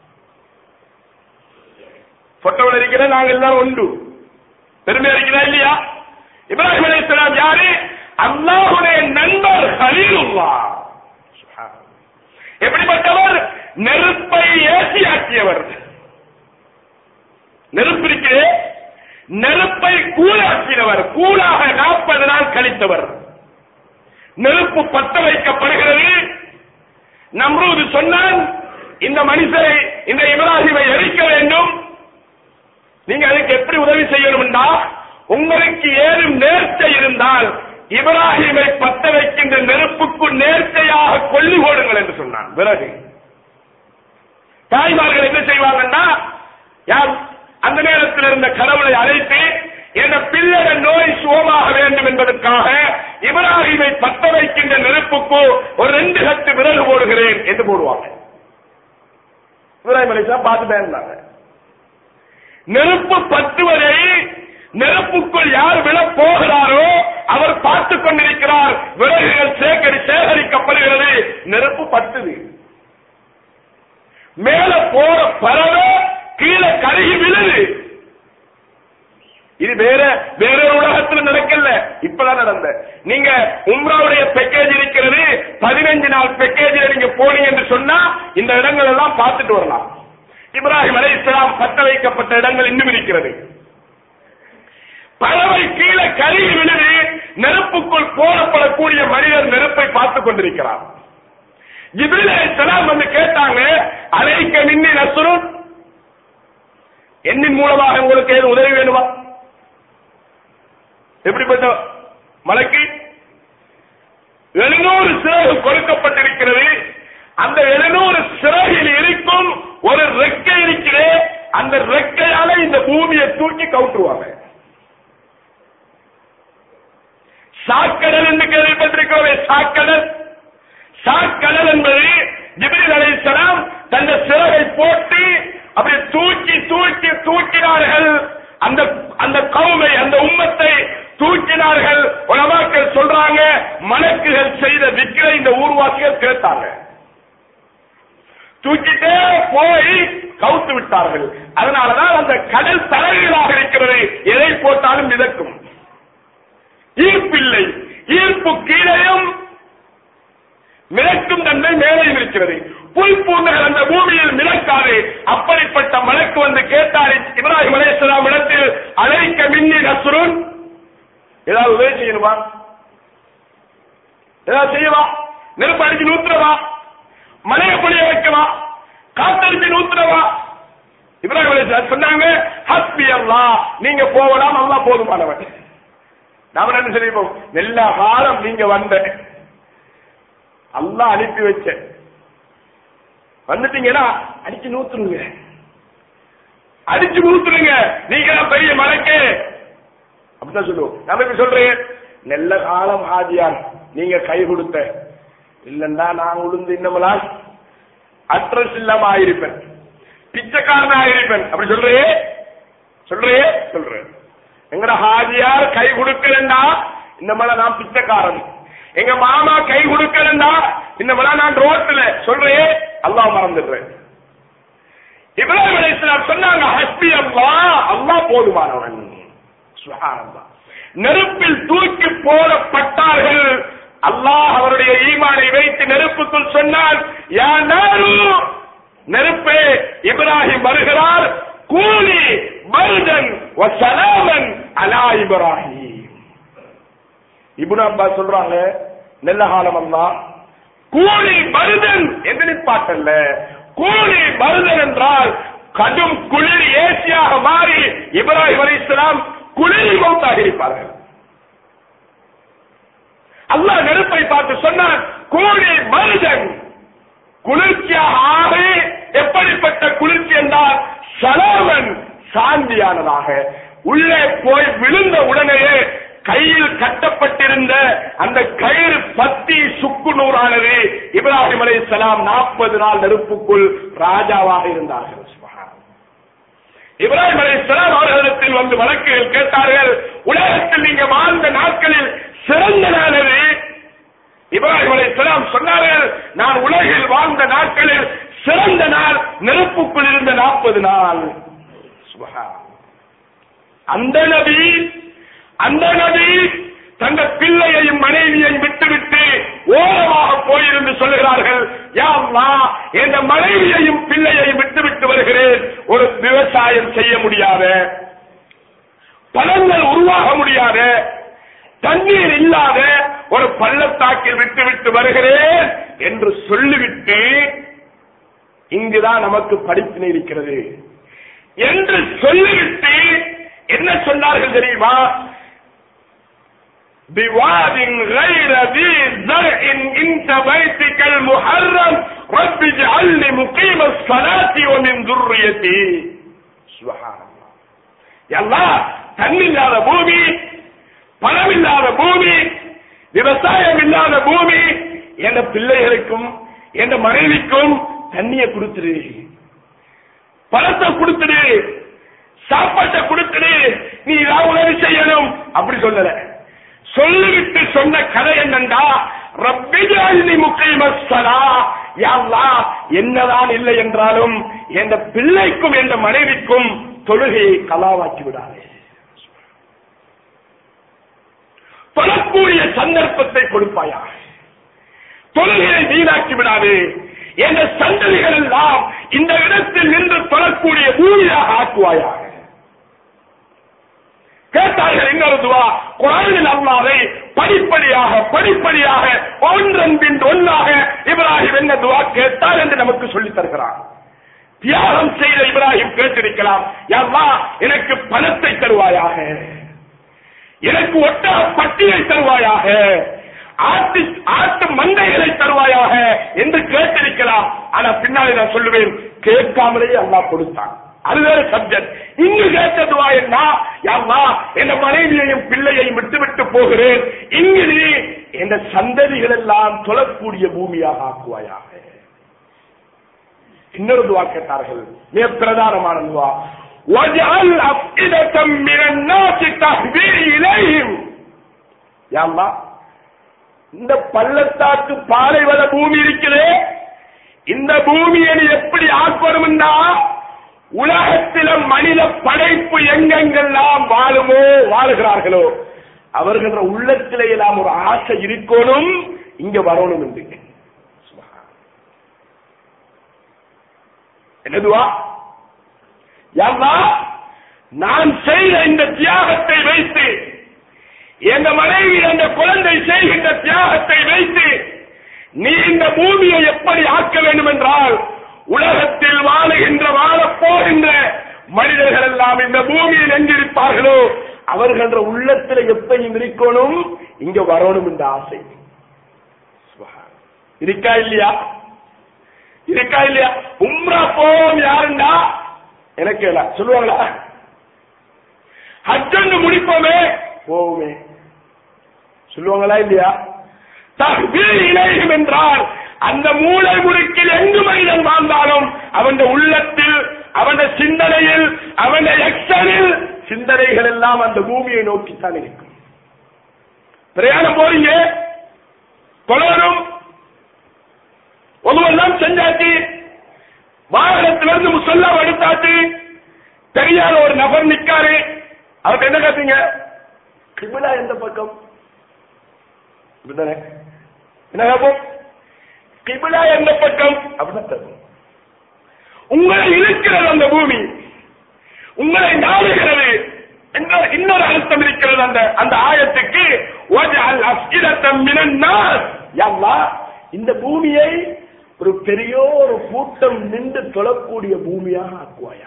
போட்டோவில் இருக்கிற நாங்க எல்லாரும் உண்டு பெருமை இருக்கிறா இல்லையா இப்ராஹிம் அலைஹிஸ்ஸலாம் யாரு அல்லாஹ்வுடைய நண்பர் ஹலீலுல்லா எப்படிப்பட்டவர் நெருப்பை ஏசியாக்கியவர் நெருப்பு இருக்கிறே நெருப்பை கூழாக்கினவர் கூழாக நாற்பது நாள் கழித்தவர் நெருப்பு பத்த வைக்கப்படுகிறது நம்ரூது சொன்னான் இந்த மனிதரை இந்த இப்ராஹிமை எரிக்க வேண்டும் நீங்க அதுக்கு எப்படி உதவி செய்யணும்னா உங்களுக்கு ஏதும் நேர்ச்சை இருந்தால் இப்ராஹிமை பத்த வைக்கின்ற நெருப்புக்கு நேர்ச்சையாக கொல்லி போடுங்கள் என்று சொன்னான் பிறகு தாய்மார்கள் என்ன செய்வாங்கன்னா யார் அந்த நேரத்தில் இருந்த கடவுளை அழைத்து என் பிள்ளைட நோய் சுகமாக வேண்டும் என்பதற்காக இப்ராஹிமை பத்த வைக்கின்ற நெருப்புக்கு ஒரு ரெண்டு கட்டு விறகு போடுகிறேன் என்று போடுவாங்க இப்ராஹிம் அலிஸ்லாம் பார்த்துட்டே இருந்தாங்க நெருப்பு பத்துவதை நெருப்புக்குள் யார் விழப் போகிறாரோ அவர் பார்த்துக் கொண்டிருக்கிறார் விறகுகள் சேகரி சேகரிக்கப்படுகிறது நெருப்பு பத்துது மேல போற பறவை கீழே கருகி விழுது இது வேற வேற ஒரு உலகத்துல நடக்கல இப்பதான் நடந்த நீங்க உம்ராவுடைய பேக்கேஜ் இருக்கிறது பதினஞ்சு நாள் பேக்கேஜ்ல நீங்க போனீங்க என்று சொன்னா இந்த இடங்கள் எல்லாம் பார்த்துட்டு வரலாம் இப்ராஹிம் அலை இஸ்லாம் பத்த வைக்கப்பட்ட இடங்கள் இன்னும் இருக்கிறது பறவை கீழே கருகி விழுது நெருப்புக்குள் போடப்படக்கூடிய மனிதர் நெருப்பை பார்த்துக் கொண்டிருக்கிறார் ஜிப்ரீல் அலைஹிஸ்ஸலாம் வந்து கேட்டாங்க அலைக்க மின்னி நஸ்ருன் என்னின் மூலமாக உங்களுக்கு ஏது உதவி வேணுமா எப்படிப்பட்ட மலைக்கு எழுநூறு சிறகு கொடுக்கப்பட்டிருக்கிறது அந்த எழுநூறு சிறகில் இருக்கும் ஒரு ரெக்கை இருக்கிறே அந்த ரெக்கையால இந்த பூமியை தூக்கி கவுட்டுருவாங்க சாக்கடல் என்று கேள்விப்பட்டிருக்கிறோமே சாக்கடல் சாக்கடல் என்பது ஜிப்ரீல் அலைஹிஸ்ஸலாம் தந்த சிறகை போட்டு அப்படி தூக்கி தூக்கி தூக்கினார்கள் அந்த அந்த கவுமை அந்த உம்மத்தை தூக்கினார்கள் உலமாக்கள் சொல்றாங்க மலக்குகள் செய்த விக்கிரை இந்த ஊர்வாசிகள் கேட்டார்கள் போய் கவுத்து விட்டார்கள் அதனாலதான் அந்த கடல் தலைகளாக இருக்கிறது எதை போட்டாலும் மிதக்கும் ஈர்ப்பில்லை ஈர்ப்பு கீழையும் மிதக்கும் தன்மை மேலையும் இருக்கிறது புல் பூண்டுகள் அந்த பூமியில் மிதக்காது அப்படிப்பட்ட மலைக்கு வந்து கேட்டார் இப்ராஹிம் அலையாம் இடத்தில் அழைக்க மின்னி நசுருன் ஏதாவது உதவி செய்யணுமா ஏதாவது செய்யவா நெருப்பு அடிச்சு நூத்துறவா மலையை பொழிய வைக்கவா காத்தடிச்சு நூத்துறவா இப்ராஹிம் அலையாம் சொன்னாங்க ஹஸ்பி அல்லா நீங்க போகலாம் அல்லா போதுமானவன் நாம என்ன செய்வோம் எல்லா காலம் நீங்க வந்த அல்லா அனுப்பி வச்ச வந்துட்டீங்கன்னா அடிச்சு நூத்துருங்க அடிச்சு நூத்துருங்க நீங்க தான் பெரிய மலைக்கு அப்படிதான் சொல்லுவோம் நம்ம இப்ப சொல்றேன் நல்ல காலம் ஆதியான் நீங்க கை கொடுத்த இல்லண்டா நான் உளுந்து இன்னமெல்லாம் அட்ரஸ் இல்லாம ஆயிருப்பேன் பிச்சைக்காரன் ஆயிருப்பேன் அப்படி சொல்றே சொல்றே சொல்றேன் எங்கட ஹாஜியார் கை கொடுக்கலண்டா இந்த மலை நான் பிச்சைக்காரன் எங்க மாமா கை கொடுக்கலண்டா இந்த மலை நான் ரோட்ல சொல்றேன் அல்லாஹ் மறந்துடுறேன் இப்ராஹிம் அலைஹிஸ்ஸலாம் சொன்னாங்க ஹஸ்பி அல்லாஹ் அல்லாஹ் போதுமானவன் சுப்ஹானல்லாஹ் நெருப்பில் தூக்கி போடப்பட்டார்கள் அல்லாஹ் அவருடைய ஈமானை வைத்து நெருப்புக்குள் சொன்னார் யா நாரு நெருப்பே இப்ராஹிம் வருகிறார் கூலி பர்தன் வசலாமன் அலா இப்ராஹிம் இப்னு அப்பாஸ் சொல்றாங்க நல்ல காலம் அல்லா கூலி பருதன் என்று நிப்பாட்டல்ல கூலி பருதன் என்றால் கடும் குளிர் ஏசியாக மாறி இப்ராஹிம் அலைஹிஸ்ஸலாம் குளிர் மௌத்தாக இருப்பார்கள் அல்லாஹ் நெருப்பை பார்த்து சொன்னான் கூலி மருதன் குளிர்ச்சியாக ஆகி எப்படிப்பட்ட குளிர்ச்சி என்றால் சலாமன் சாந்தியானதாக உள்ளே போய் விழுந்த உடனேயே கையில் கட்டப்பட்டிருந்த அந்த கயிறு பத்தி சுக்கு நூறானது இப்ராஹிம் அலை சலாம் நாற்பது நாள் நெருப்புக்குள் ராஜாவாக இருந்தார்கள் சுப்ஹானல்லாஹ். இப்ராஹிம் அலை சலாம் அவர்களிடத்தில் வந்து வழக்குகள் கேட்டார்கள் உலகத்தில் நீங்க வாழ்ந்த நாட்களில் சிறந்த நாள் எது இப்ராஹிம் அலைஹிஸ்ஸலாம் சொன்னார்கள் நான் உலகில் வாழ்ந்த நாட்களில் சிறந்த நாள் நெருப்புக்குள் இருந்த நாற்பது நாள் சுப்ஹான். அந்த நபி அந்த நபி தந்த பிள்ளையையும் மனைவியையும் விட்டுவிட்டு ஓரமாக போயிருந்து சொல்லுகிறார்கள் யா அல்லாஹ் என்ற மனைவியையும் பிள்ளையையும் விட்டுவிட்டு வருகிறேன் ஒரு விவசாயம் செய்ய முடியாத பழங்கள் உருவாக முடியாத தண்ணீர் இல்லாத ஒரு பள்ளத்தாக்கில் விட்டு விட்டு வருகிறேன் என்று சொல்லிவிட்டு இங்குதான் நமக்கு படிப்பினை இருக்கிறது என்று சொல்லிவிட்டு என்ன சொன்னார்கள் தெரியுமா بواد غير ذي زرع عند بيتك المحرم رب اجعلني مقيم الصلاة ومن ذريتي سبحان الله يا الله தண்ணி இல்லாத பூமி பணம் இல்லாத பூமி விவசாயம் இல்லாத பூமி என் பிள்ளைகளுக்கும் என் மனைவிக்கும் தண்ணிய கொடுத்துடு பணத்தை கொடுத்துடு சாப்பாட்டை கொடுத்துடு நீ ஏதாவது உதவி செய்யணும் அப்படி சொல்லல சொல்லிவிட்டு சொன்ன கதை என்னண்டா ரப்பிஜாலினி முக்கியமஸ்தலா யாவ்லா என்னதான் இல்லை என்றாலும் என் பிள்ளைக்கும் என் மனைவிக்கும் தொழுகையை கலாவாக்கி விடாதே தொழக்கூடிய சந்தர்ப்பத்தை கொடுப்பாயா தொழுகையை வீணாக்கி விடாது என்ற சந்ததிகள் எல்லாம் இந்த இடத்தில் நின்று தொழக்கூடிய பூமியாக ஆக்குவாயாக கேட்டார்கள் இன்னொரு துவா குரானில் அல்லாவை படிப்படியாக படிப்படியாக ஒன்றன் பின் ஒன்றாக இப்ராஹிம் என்ன துவா கேட்டார் என்று நமக்கு சொல்லித் தருகிறார் தியாகம் செய்த இப்ராஹிம் கேட்டிருக்கலாம் யாவா எனக்கு பணத்தை தருவாயாக எனக்கு ஒட்டக பட்டியை தருவாயாக ஆட்டு ஆட்டு மந்தைகளை தருவாயாக என்று கேட்டிருக்கலாம் ஆனா பின்னாலே நான் சொல்லுவேன் கேட்காமலேயே அல்லாஹ் கொடுத்தான் அது வேற சப்ஜெக்ட் இங்கு கேட்டதுவா என்ன யாவா என் மனைவியையும் பிள்ளையையும் விட்டு விட்டு போகிறேன் இங்கு நீ என் சந்ததிகள் எல்லாம் தொழக்கூடிய பூமியாக ஆக்குவாயாக இன்னொரு துவா கேட்டார்கள் மிக பிரதானமான துவா وَاجْعَلْ أَفْئِدَةً مِّنَ النَّاسِ تَهْوِي إِلَيْهِمْ யா அல்லாஹ், இந்த பள்ளத்தாக்கு பாலைவன பூமி இருக்கிறே இந்த பூமியை நீ எப்படி ஆக்கணும்னா உலகத்தில மனித படைப்பு எங்கெங்கெல்லாம் வாழுமோ வாழுகிறார்களோ அவர்கள உள்ளத்திலே எல்லாம் ஒரு ஆசை இருக்கணும் இங்க வரணும் என்று என்னதுவா யாரா நான் செய்த இந்த தியாகத்தை வைத்து எங்க மனைவி அந்த குழந்தை செய்கின்ற தியாகத்தை வைத்து நீ இந்த பூமியை எப்படி ஆக்க வேண்டும் என்றால் உலகத்தில் வாழுகின்ற வாழப் போகின்ற மனிதர்கள் எல்லாம் இந்த பூமியில் எங்கிருப்பார்களோ அவர்கள உள்ளத்தில் எப்பயும் இருக்கணும் இங்க வரணும் என்ற ஆசை இருக்கா இல்லையா இருக்கா இல்லையா உம்ரா போவோம் யாருண்டா எனக்கு இல்ல சொல்லுவாங்களா ஹஜ்ஜன்னு முடிப்போமே போவோமே சொல்லுவாங்களா இல்லையா தஹ்பீர் இலையும் என்றால் அந்த மூளை முடுக்கில் எங்கு மனிதன் வாழ்ந்தாலும் அவன் உள்ளத்தில் அவன் சிந்தனையில் அவன் எக்ஷனில் சிந்தனைகள் எல்லாம் அந்த பூமியை நோக்கித்தான் இருக்கும் பிரயாணம் போறீங்க தொடரும் ஒருவெல்லாம் செஞ்சாச்சு வாகனத்திலிருந்து முசல்லா எடுத்தாச்சு தெரியாத ஒரு நபர் நிக்காரு அவருக்கு என்ன கேட்டீங்க கிபிலா எந்த பக்கம் இப்படிதானே என்ன கேட்போம் கிபிலா எந்த பக்கம் அப்படிதான் தரும் உங்களை இழுக்கிறது அந்த பூமி உங்களை நாடுகிறது என்ற- இன்னொரு அர்த்தம் இருக்கிறது அந்த அந்த ஆயத்துக்கு وَجْعَلْ أَفْئِدَةً مِنَ النَّاسِ யா அல்லாஹ், இந்த பூமியை ஒரு பெரிய ஒரு கூட்டம் நின்று தொழக்கூடிய பூமியாக ஆக்குவாயா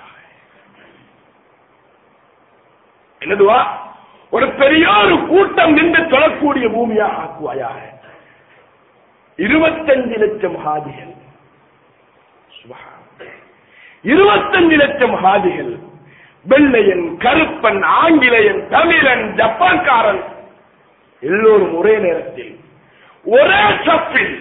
என்னதுவா ஒரு பெரிய ஒரு கூட்டம் நின்று தொழக்கூடிய பூமியாக ஆக்குவாயாக இருபத்தஞ்சு லட்சம் ஹாதிகள் சுபஹான். இருபத்தஞ்சு லட்சம் ஹாதிகள் வெள்ளையன் கருப்பன் ஆங்கிலேயன் தமிழன் ஜப்பான்காரன் எல்லோரும் ஒரே நேரத்தில் ஒரே சப்பில்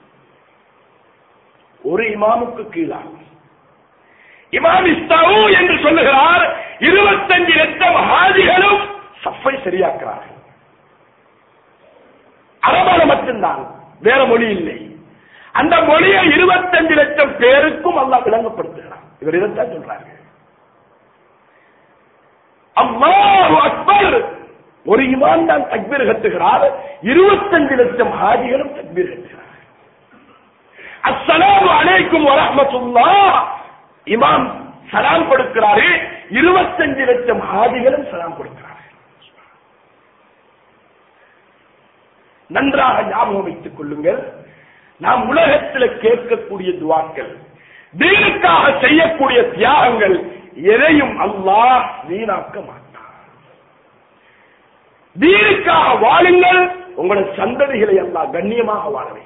ஒரு இமாமுக்கு கீழாக இமாம் இஸ்தாவு என்று சொல்லுகிறார் இருபத்தஞ்சு லட்சம் ஹாஜிகளும் சஃபை சரியாக்குறார்கள் அரபால மட்டும்தான் வேற மொழி இல்லை அந்த மொழியை இருபத்தஞ்சு லட்சம் பேருக்கும் அல்லாஹ் விளங்கப்படுத்துகிறார் இவர் இதைத்தான் சொல்றாங்க அல்லாஹு அக்பர் ஒரு இமாம் தான் தக்பீர் கட்டுகிறார் இருபத்தஞ்சு லட்சம் ஹாஜிகளும் தக்பீர் கட்டுகிறார் அஸ்ஸலாமு அலைக்கும் வரஹ்மத்துல்லாஹ் இமாம் சலாம் கொடுக்கிறாரு இருபத்தஞ்சு லட்சம் ஹாஜிகளும் சலாம் கொடுக்கிறார்கள் நன்றாக ஞாபகம் வைத்துக் கொள்ளுங்கள் நாம் உலகத்தில் கேட்கக்கூடிய துவாக்கள் தீனுக்காக செய்யக்கூடிய தியாகங்கள் எதையும் அல்லாஹ் வீணாக்க மாட்டார் தீனுக்காக வாழுங்கள் உங்களோட சந்ததிகளை அல்லாஹ் கண்ணியமாக வாழ வைப்பார்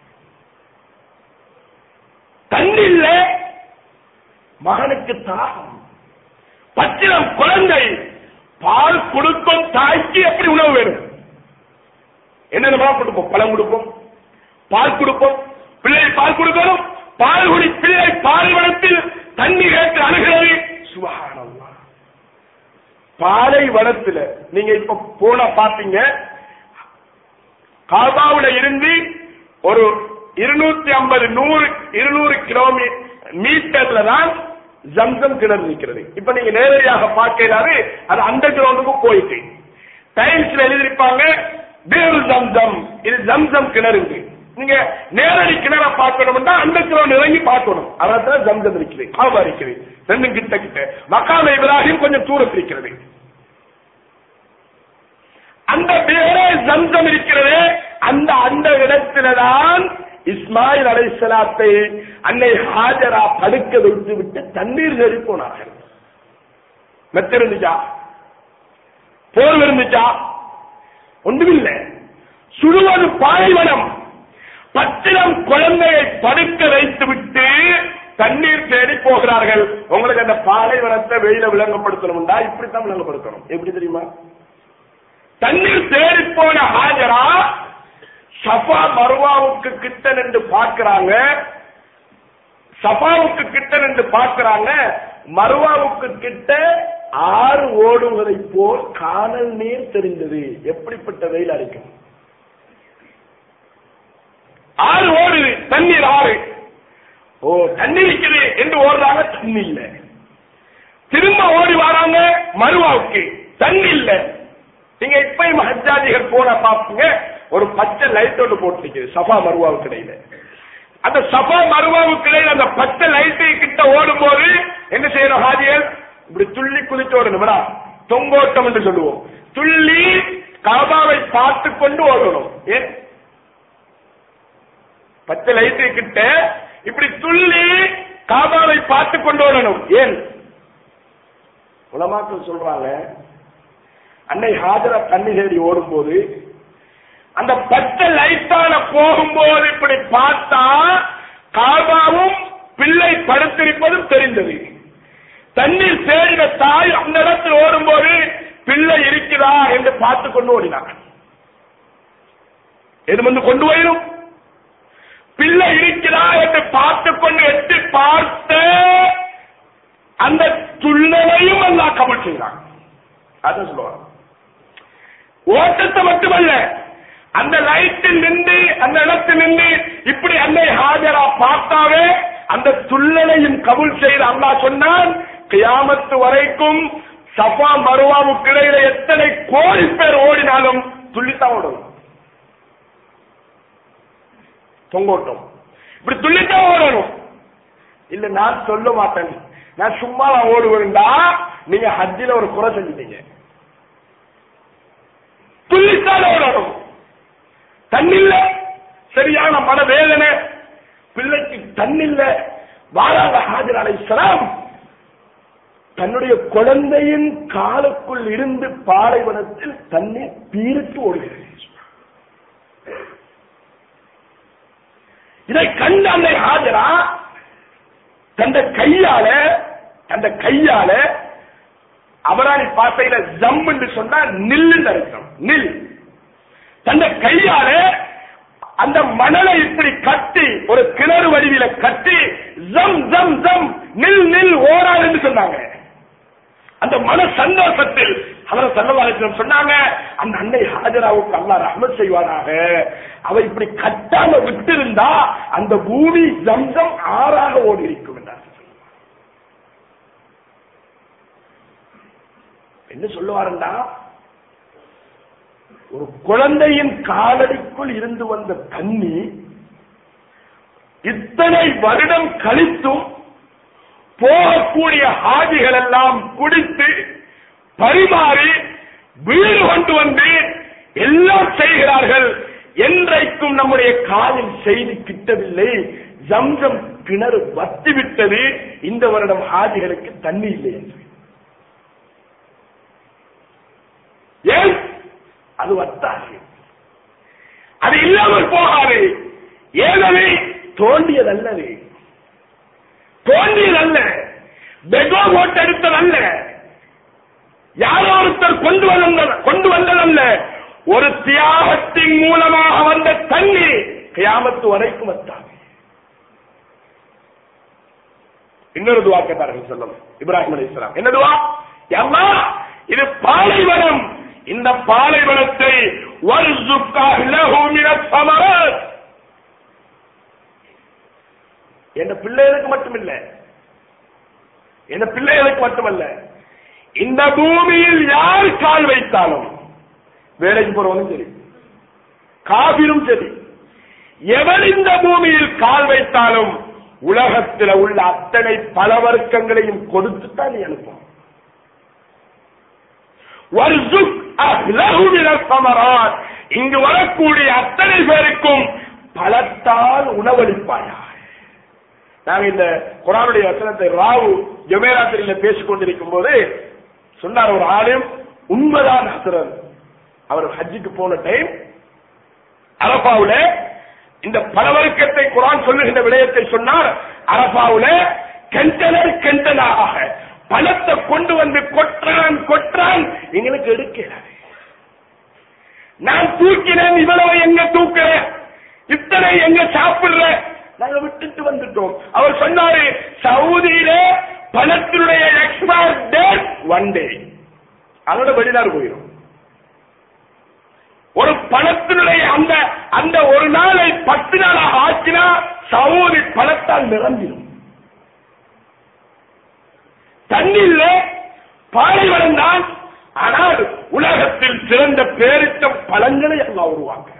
தண்ணில்ல மகனுக்கு தாகம் பச்சிலம் குழந்தை பால் கொடுக்கும் தாய்க்கு எப்படி உணவு வேணும் என்னென்ன கொடுப்போம் பழம் கொடுப்போம் பால் கொடுப்போம் பிள்ளை பால் கொடுக்கணும் பால் குடி பிள்ளை பாலைவனத்தில் தண்ணி கேட்டு அணுகிறது சுபஹானல்லாஹ் பாலைவனத்தில் நீங்க இப்ப போன பாத்தீங்க காபாவுல இருந்து ஒரு இருநூத்தி ஐம்பது நூறு இருநூறு கிலோமீட்டர் மீட்டர்ல தான் ஜம்சம் கிணறு நிற்கிறது இப்ப நீங்க நேரடியாக பார்க்கிறாரு அது அந்த கிரவுண்டுக்கு போயிட்டு டைம்ஸ்ல எழுதிருப்பாங்க பேரு ஜம்சம் இது ஜம்சம் கிணறு நீங்க நேரடி கிணற பார்க்கணும்னா அந்த கிரவுண்ட் இறங்கி பார்க்கணும் அதான் ஜம்சம் இருக்குது காபா இருக்குது ரெண்டும் கிட்ட கிட்ட மக்காம இப்ராஹிம் கொஞ்சம் தூரத்தில் இருக்கிறது அந்த பேரே ஜம்சம் இருக்கிறது அந்த அந்த இடத்தில்தான் இஸ்மாயில் அலைசலாத்தை அன்னை ஹாஜரா படுக்க வைத்து விட்டு தண்ணீர் தேடி போனார்கள் மெத்த இருந்துச்சா போர் இருந்துச்சா ஒன்றுமில்லை சுடுவது பாய்வனம் பத்திரம் குழந்தையை படுக்க வைத்து விட்டு தண்ணீர் தேடி போகிறார்கள் உங்களுக்கு அந்த பாலைவனத்தை வெயில விளங்கப்படுத்தணும்டா இப்படித்தான் விளங்கப்படுத்தணும் எப்படி தெரியுமா தண்ணீர் தேடி போன ஹாஜரா சஃபா மருவாவுக்கு கிட்ட நின்று பார்க்கிறாங்க சஃபாவுக்கு கிட்ட நின்று பார்க்கிறாங்க மருவாவுக்கு கிட்ட ஆறு ஓடுவதை போல் காணல் நீர் தெரிந்தது எப்படிப்பட்ட வெயில் அடிக்கும் ஆறு ஓடுது தண்ணீர் ஆறு ஓ தண்ணி இருக்குது என்று ஓடுறாங்க தண்ணி இல்ல திரும்ப ஓடி வராங்க மருவாவுக்கு தண்ணி இல்ல நீங்க இப்பயும் ஹஜ்ஜாஜிகள் போன பாப்பீங்க ஒரு பச்சை லைட் ஒன்று போட்டுருக்குது சஃபா மருவாவுக்கு இடையில அந்த சஃபா மருவாவுக்கு இடையில அந்த பச்சை லைட்டு கிட்ட ஓடும் போது என்ன செய்யணும் ஹாஜியல் இப்படி துள்ளி குதிச்சு ஓடணும்டா தொங்கோட்டம் என்று சொல்லுவோம் துள்ளி காபாவை பார்த்து கொண்டு ஓடணும் ஏன் பச்சை லைட்டு கிட்ட இப்படி துள்ளி காபாவை பார்த்து கொண்டு ஓடணும் ஏன் உலமாக்கள் சொல்றாங்க அன்னை ஹாஜரா தண்ணி தேடி ஓடும்போது அந்த பச்சை லைட்டான போகும்போது இப்படி பார்த்தா காபாவும் பிள்ளை படுத்திருப்பதும் தெரிந்தது தண்ணீர் தேடின தாய் அந்த இடத்தில் ஓடும்போது பிள்ளை இருக்கிறா என்று பார்த்து கொண்டு ஓடினார் எது வந்து கொண்டு போயிடும் பிள்ளை இருக்கிறா என்று பார்த்து கொண்டு எட்டி பார்த்த அந்த துள்ளலையும் அல்லா கமல் செய்கிறான் அதான் சொல்லுவாங்க ஓட்டத்தை மட்டுமல்ல அந்த லைட்டில் நின்று அந்த இடத்தில் நின்று இப்படி அன்னை ஹாஜரா பார்த்தாவே அந்த துள்ளலையும் கபுல் செய்து அல்லாஹ் சொன்னான் கியாமத்து வரைக்கும் சஃபா மருவாவுக்கு இடையில எத்தனை கோடி பேர் ஓடினாலும் துள்ளித்தான் ஓடும் தொங்கோட்டம் இப்படி துள்ளித்தான் ஓடணும் இல்ல நான் சொல்ல மாட்டேன் நான் சும்மா ஓடுவேன்டா நீங்க ஹஜ்ஜில ஒரு குறை செஞ்சிட்டீங்க துள்ளித்தான் ஓடணும் தண்ணில்ல சரியான மன வேதனை பிள்ளைக்கு தண்ணில்ல வாராத ஹாஜர் அலைசலாம் தன்னுடைய குழந்தையின் காலுக்குள் இருந்து பாலைவனத்தில் தண்ணீர் பீரிட்டு ஓடுகிறது இதை கண்ட அன்னை ஹாஜரா தந்த கையால தந்த கையால அவராணி பாசையில ஜம் என்று சொன்னா நில் அர்த்தம் நில் தந்த கையால அந்த மணலை இப்படி கட்டி ஒரு கிணறு வடிவில கட்டி ஜம் ஜம் ஜம் நில் நில் ஓடாது என்று சொன்னாங்க அந்த மன சந்தோஷத்தில் அவர் சல்லவாரத்திடம் சொன்னாங்க அந்த அன்னை ஹாஜராவுக்கு அல்லாஹ் ரஹ்மத் செய்வானாக அவ இப்படி கட்டாம விட்டிருந்தா அந்த பூமி ஜம்சம் ஆறாக ஓடி இருக்கும் என்றார் என்ன சொல்லுவாருண்டா ஒரு குழந்தையின் காலடிக்குள் இருந்து வந்த தண்ணி இத்தனை வருடம் கழித்தும் போகக்கூடிய ஹாஜிகள் எல்லாம் குடித்து பரிமாறி வீடு கொண்டு வந்து எல்லாம் செய்கிறார்கள் என்றைக்கும் நம்முடைய காலில் செய்தி கிட்டவில்லை ஜம்சம் கிணறு வத்தி விட்டது இந்த வருடம் ஹாஜிகளுக்கு தண்ணி இல்லை என்று ஏன் அது வத்தாது அது இல்லாமல் போகாது ஏனவே தோண்டியதல்லது தோண்டியதல்ல பெகோ ஓட்டெடுத்ததல்ல யாரோ ஒருத்தர் கொண்டு வந்த கொண்டு வந்ததல்ல ஒரு தியாகத்தின் மூலமாக வந்த தண்ணி கியாமத்து வரைக்கும் வந்தாங்க இன்னொரு துவா கேட்டார்கள் சொல்லும் இப்ராஹிம் அலி இஸ்லாம் என்ன துவா அம்மா இது பாலைவனம் இந்த பாலைவனத்தை என் பிள்ளைகளுக்கு மட்டுமில்ல என் பிள்ளைகளுக்கு மட்டுமல்ல இந்த பூமியில் யார் கால் வைத்தாலும் வேலைக்கு போறவனும் சரி காபிரும் சரி எவர் இந்த பூமியில் கால் வைத்தாலும் உலகத்தில் உள்ள அத்தனை பல வர்க்கங்களையும் கொடுத்துத்தான் நீ அனுப்பும் வர்சுக் அஹ்லஹு மினஸ் ஸமராத். இங்கு வரக்கூடிய அத்தனை பேருக்கும் பலத்தால் உணவளிப்பாயா நாங்க இந்த குரானுடைய வசனத்தை ராவு ஜமேராத்திரியில பேசிக் கொண்டிருக்கும் போது சொன்னார் ஒரு ஆலயம் உண்மைதான் ஹசரத் அவர் ஹஜ்ஜுக்கு போன டைம் அரபாவுல இந்த பலவர்க்கத்தை குரான் சொல்லுகின்ற விடயத்தை சொன்னார் அரபாவுல கெண்டனர் கெண்டனாக பணத்தை கொண்டு வந்து கொற்றான் கொற்றான் எங்களுக்கு எடுக்கல நான் தூக்கினேன் இவ்வளவு எங்க தூக்குறேன் இத்தனை எங்க சாப்பிடுற நாங்க விட்டுட்டு வந்துட்டோம் அவர் சொன்னாரு சவுதியில பணத்தினுடைய எக்ஸ்பயர் டேட் ஒன் டே அதோட வெளிநாடு போயிடும் ஒரு பணத்தினுடைய அந்த அந்த ஒரு நாளை பத்து நாளாக ஆக்கினா சவுதி பணத்தால் நிரம்பிடும் தண்ணீர்ல பாலைவனம் தான் ஆனால் உலகத்தில் சிறந்த பேரித்த பழங்களை அல்லாஹ் உருவாக்குகிறார்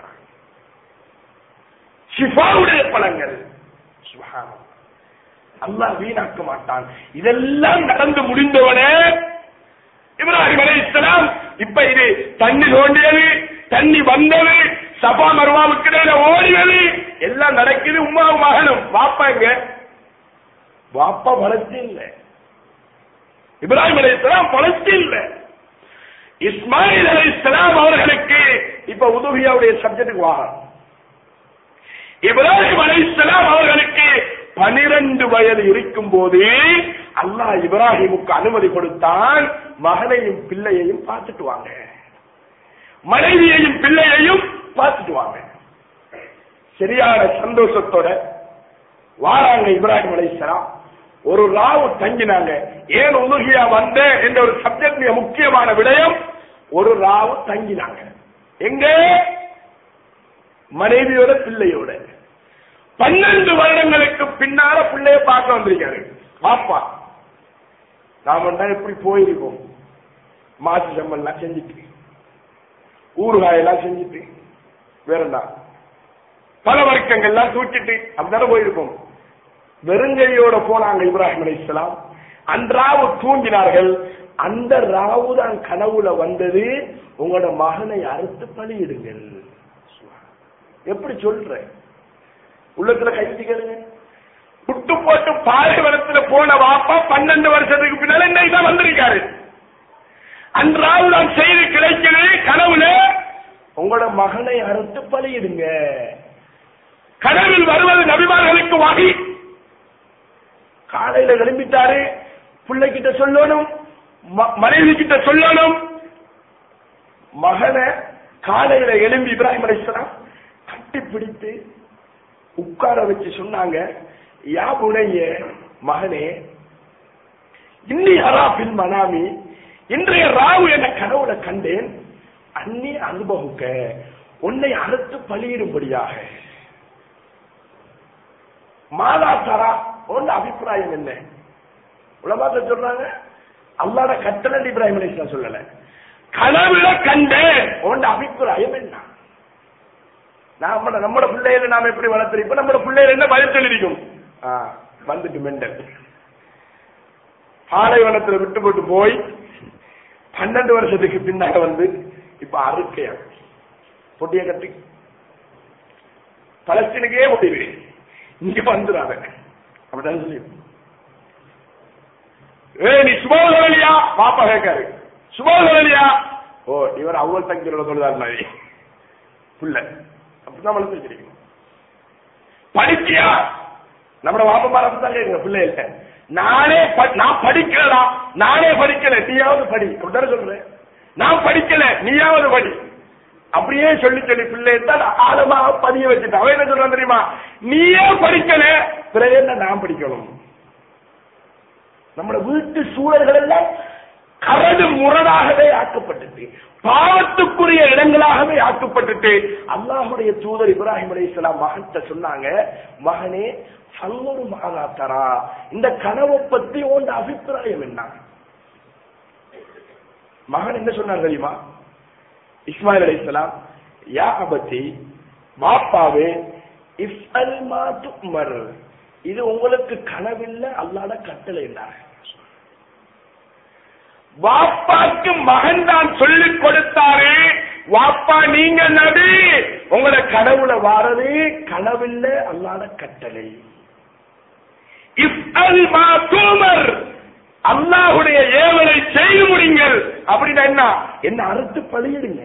ஷிஃபாவுடைய பழங்கள் சுப்ஹானல்லாஹ். அல்லாஹ் வீணாக்க மாட்டான் இதெல்லாம் நடந்து முடிந்தவனே இப்ராஹிம் அலைஹிஸ்ஸலாம் இப்ப இது தண்ணி தோண்டியது தண்ணி வந்தது சபா மருவாவுக்கு இடையில ஓடியது எல்லாம் நடக்குது உமாவும் மகனும் வாப்பா எங்க வாப்பா வளர்ச்சி இல்லை இப்ராஹிம் அலைஹிஸ்ஸலாம் வளர்ச்சி இல்லை இஸ்மாயில் அலைஹிஸ்ஸலாம் அவர்களுக்கு இப்ப உதுகியாவுடைய சப்ஜெக்டுக்கு வாங்க இப்ராஹிம் அலைஹிஸ்ஸலாம் அவர்களுக்கு பனிரெண்டு வயது இருக்கும் போது அல்லாஹ் இப்ராஹிமுக்கு அனுமதி கொடுத்தான் மகனையும் பிள்ளையையும் பார்த்துட்டு வாங்க மனைவியையும் பிள்ளையையும் பார்த்துட்டு வாங்க சரியான சந்தோஷத்தோட வாராங்க இப்ராஹிம் அலைஹிஸ்ஸலாம் ஒரு ராவு தங்கினாங்க ஏன் உலுகியா வந்த என்ற ஒரு சப்ஜெக்ட் மிக முக்கியமான விடயம் ஒரு ராவு தங்கினாங்க எங்க மனைவியோட பிள்ளையோட பன்னெண்டு வருடங்களுக்கு பின்னால பிள்ளைய பார்க்க வந்திருக்காரு பாப்பா நாம தான் எப்படி போயிருக்கோம் மாசி சம்பல்லாம் செஞ்சுட்டு ஊறுகாயெல்லாம் செஞ்சுட்டு வேற என்ன பல வர்க்கங்கள்லாம் தூக்கிட்டு அப்படிதானே போயிருக்கோம் வெறுங்கையோட போனாங்க இப்ராஹிம் அலைஹிஸ்ஸலாம் அன்றாவு தூங்கினார்கள் அந்த ராவு தான் கனவுல வந்தது உங்களோட மகனை அறுத்து பலியிடுங்கள் எப்படி சொல்ற உள்ளத்துல கைதி கேளுங்க புட்டு போட்டு பாலைவனத்துல போன வாப்பா பன்னெண்டு வருஷத்துக்கு பின்னால இன்னைக்கு தான் வந்திருக்காரு அன்றாவு நான் செய்து கிடைக்கிறது கனவுல உங்களோட மகனை அறுத்து பலியிடுங்க கனவில் வருவது நபிமார்களுக்கு வகை காலையில எழும்பிட்டாரு பிள்ளைகிட்ட சொல்லணும் ம- மனைவி கிட்ட சொல்லணும் மகனை காலையில எழும்பி இப்ராஹிம் அலைஹிஸ்ஸலாம் கட்டி பிடித்து உட்கார வச்சு சொன்னாங்க யா புனைய மகனே இன்னி அராபில் மனாமி இன்றைய ராவு என கனவுல கண்டேன் அன்னி அனுபவிக்க உன்னை அறுத்து பலியிடும்படியாக மாதா தரா உன் அபிப்பிராயம் என்ன உலமாக்க சொல்றாங்க அல்லாட கட்டளை இப்ராஹிம் அலைஹிஸ்ஸலாம் சொல்லல கனவுல கண்டேன் உன் அபிப்பிராயம் என்ன நாம நம்மட பிள்ளைகளை நாம எப்படி வளர்த்துறோம் இப்ப நம்மட பிள்ளைகள் என்ன பதில் சொல்லிருக்கும் ஆ, வந்துட்டு மெண்டல் பாலைவனத்துல விட்டு போட்டு போய் பன்னெண்டு வருஷத்துக்கு பின்னாக வந்து இப்ப அறுக்கையா பொட்டிய கட்டி பலஸ்தீனுக்கே முடிவு இங்க வந்துடாத அப்படிதான் சொல்லி ஏ நீ சுபோதரலியா பாப்பா கேட்காரு சுபோதரலியா ஓ இவர் அவ்வளவு தங்கியோட தொழுதார் மாதிரி புள்ள அப்படிதான் வளர்த்து வச்சிருக்கணும் படிச்சியா நம்ம வாப்பா தான் கேட்குங்க பிள்ளை இல்ல நானே ப- நான் படிக்கலடா நானே படிக்கல நீயாவது படி அப்படித்தானே சொல்றேன் நான் படிக்கல நீயாவது படி அப்படியே சொல்லி சொல்லி பிள்ளை தான் ஆழமா பதிய வச்சுட்டு அவன் என்ன சொல்றான் தெரியுமா நீயே படிக்கல பிறகு என்ன நான் படிக்கணும் நம்மளோட வீட்டு சூழல்கள் எல்லாம் கரடு முரடாகவே ஆக்கப்பட்டது பாவத்துக்குரிய இடங்களாகவே ஆக்கப்பட்டுட்டு அல்லாஹுடைய தூதர் இப்ராஹிம் அலைஹிஸ்ஸலாம் மகன்கிட்ட சொன்னாங்க மகனே சல்லொரு மகாதாத்தரா இந்த கனவை பத்தி உன் அபிப்பிராயம் என்ன மகன் என்ன சொன்னார் தெரியுமா இஸ்மாயில் அலைஹிஸ்ஸலாம் யா அபதி வாப்பாவே இஃப்அல் மா துக்மர் இது உங்களுக்கு கனவில்ல அல்லாட கட்டளை என்றார் வாப்பாக்கு மகன் தான் சொல்லிக் கொடுத்தாரு வாப்பா நீங்க நபி உங்களை கனவுல வாரது கனவில்ல அல்லாத கட்டளை இஃப்அல் மா தூமர் அல்லாஹ்வுடைய ஏவலை செய்து முடிங்கள் அப்படின்னா என்ன என்ன அறுத்து பலியிடுங்க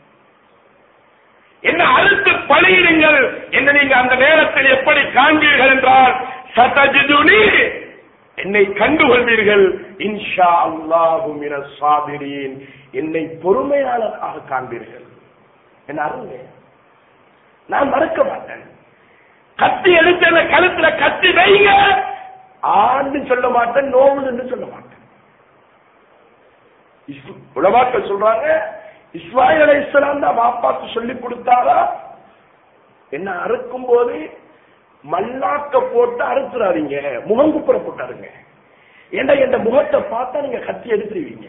என்ன அறுத்து பலியிடுங்கள் என்று நீங்க அந்த நேரத்தில் எப்படி காண்பீர்கள் என்றால் சதஜிதுனி என்னை கண்டுகொள்வீர்கள் இன்ஷா அல்லாஹு மின சாபிரீன் என்னை பொறுமையாளராக காண்பீர்கள் என்ன அருங்க நான் மறக்க மாட்டேன் கத்தி எடுத்து அந்த கழுத்துல கத்தி வைங்க ஆண்டு சொல்ல மாட்டேன் நோவுன்னு சொல்ல மாட்டேன் இஸ்ல- உலமாக்கள் சொல்றாங்க இஸ்மாயில் அலை இஸ்லாம் தான் பாப்பாக்கு சொல்லி கொடுத்தாரா என்ன அறுக்கும் போது மல்லாக்க போட்டு அறுத்துறாதீங்க முகங்குப்புற போட்டாருங்க ஏண்டா என் முகத்தை பார்த்தா நீங்க கத்தி எடுத்துருவீங்க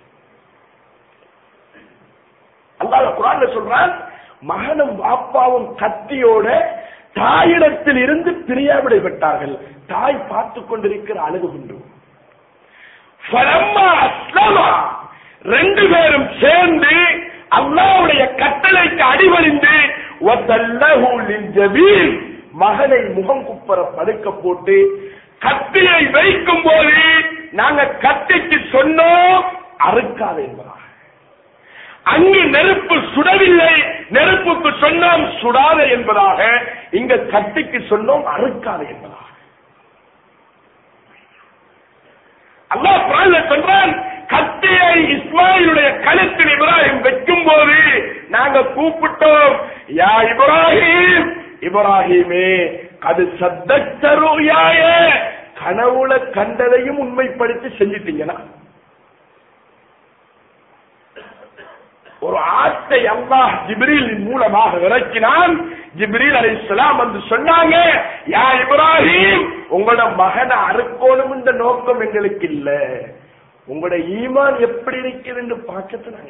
அல்லாஹ் குரான்ல சொல்றான் மகனும் பாப்பாவும் கத்தியோட தாயிடத்தில் இருந்து பிரியாவிடை பெற்றார்கள் தாய் பார்த்து கொண்டிருக்கிற அழகு உண்டு ஃபலம்மா அஸ்லமா ரெண்டு பேரும் சேர்ந்து அல்லாவுடைய கட்டளைக்கு அடிபணிந்து வதல்லஹு லில்ஜபீல் மகனை முகம் குப்பர படுக்க போட்டு கத்தியை வைக்கும் போது நாங்க கத்திக்கு சொன்னோம் அறுக்காது என்பதாக அங்கு நெருப்பு சுடவில்லை நெருப்புக்கு சொன்னோம் சுடாத என்பதாக இங்க கத்திக்கு சொன்னோம் அறுக்காது என்பதாக அல்லாஹ் குரான்ல சொல்றான் கத்தியை இஸ்மாயிலுடைய கழுத்தில் இப்ராஹிம் வைக்கும் போது நாங்க கூப்பிட்டோம் யா இப்ராஹிம் இப்ராஹிமே அது சத்தருயாய கனவுல கண்டதையும் உண்மைப்படுத்தி செஞ்சிட்டீங்கன்னா ஒரு ஆட்டை அல்லாஹ் ஜிப்ரீல் மூலமாக இறக்கினான் ஜிப்ரீல் அலைஹிஸ்ஸலாம் வந்து சொன்னாங்க யா இப்ராஹிம் உங்களோட மகனை அறுக்கணும் என்ற நோக்கம் எங்களுக்கு இல்ல உங்களோட ஈமான் எப்படி இருக்குதுன்னு பார்க்கறது நாங்க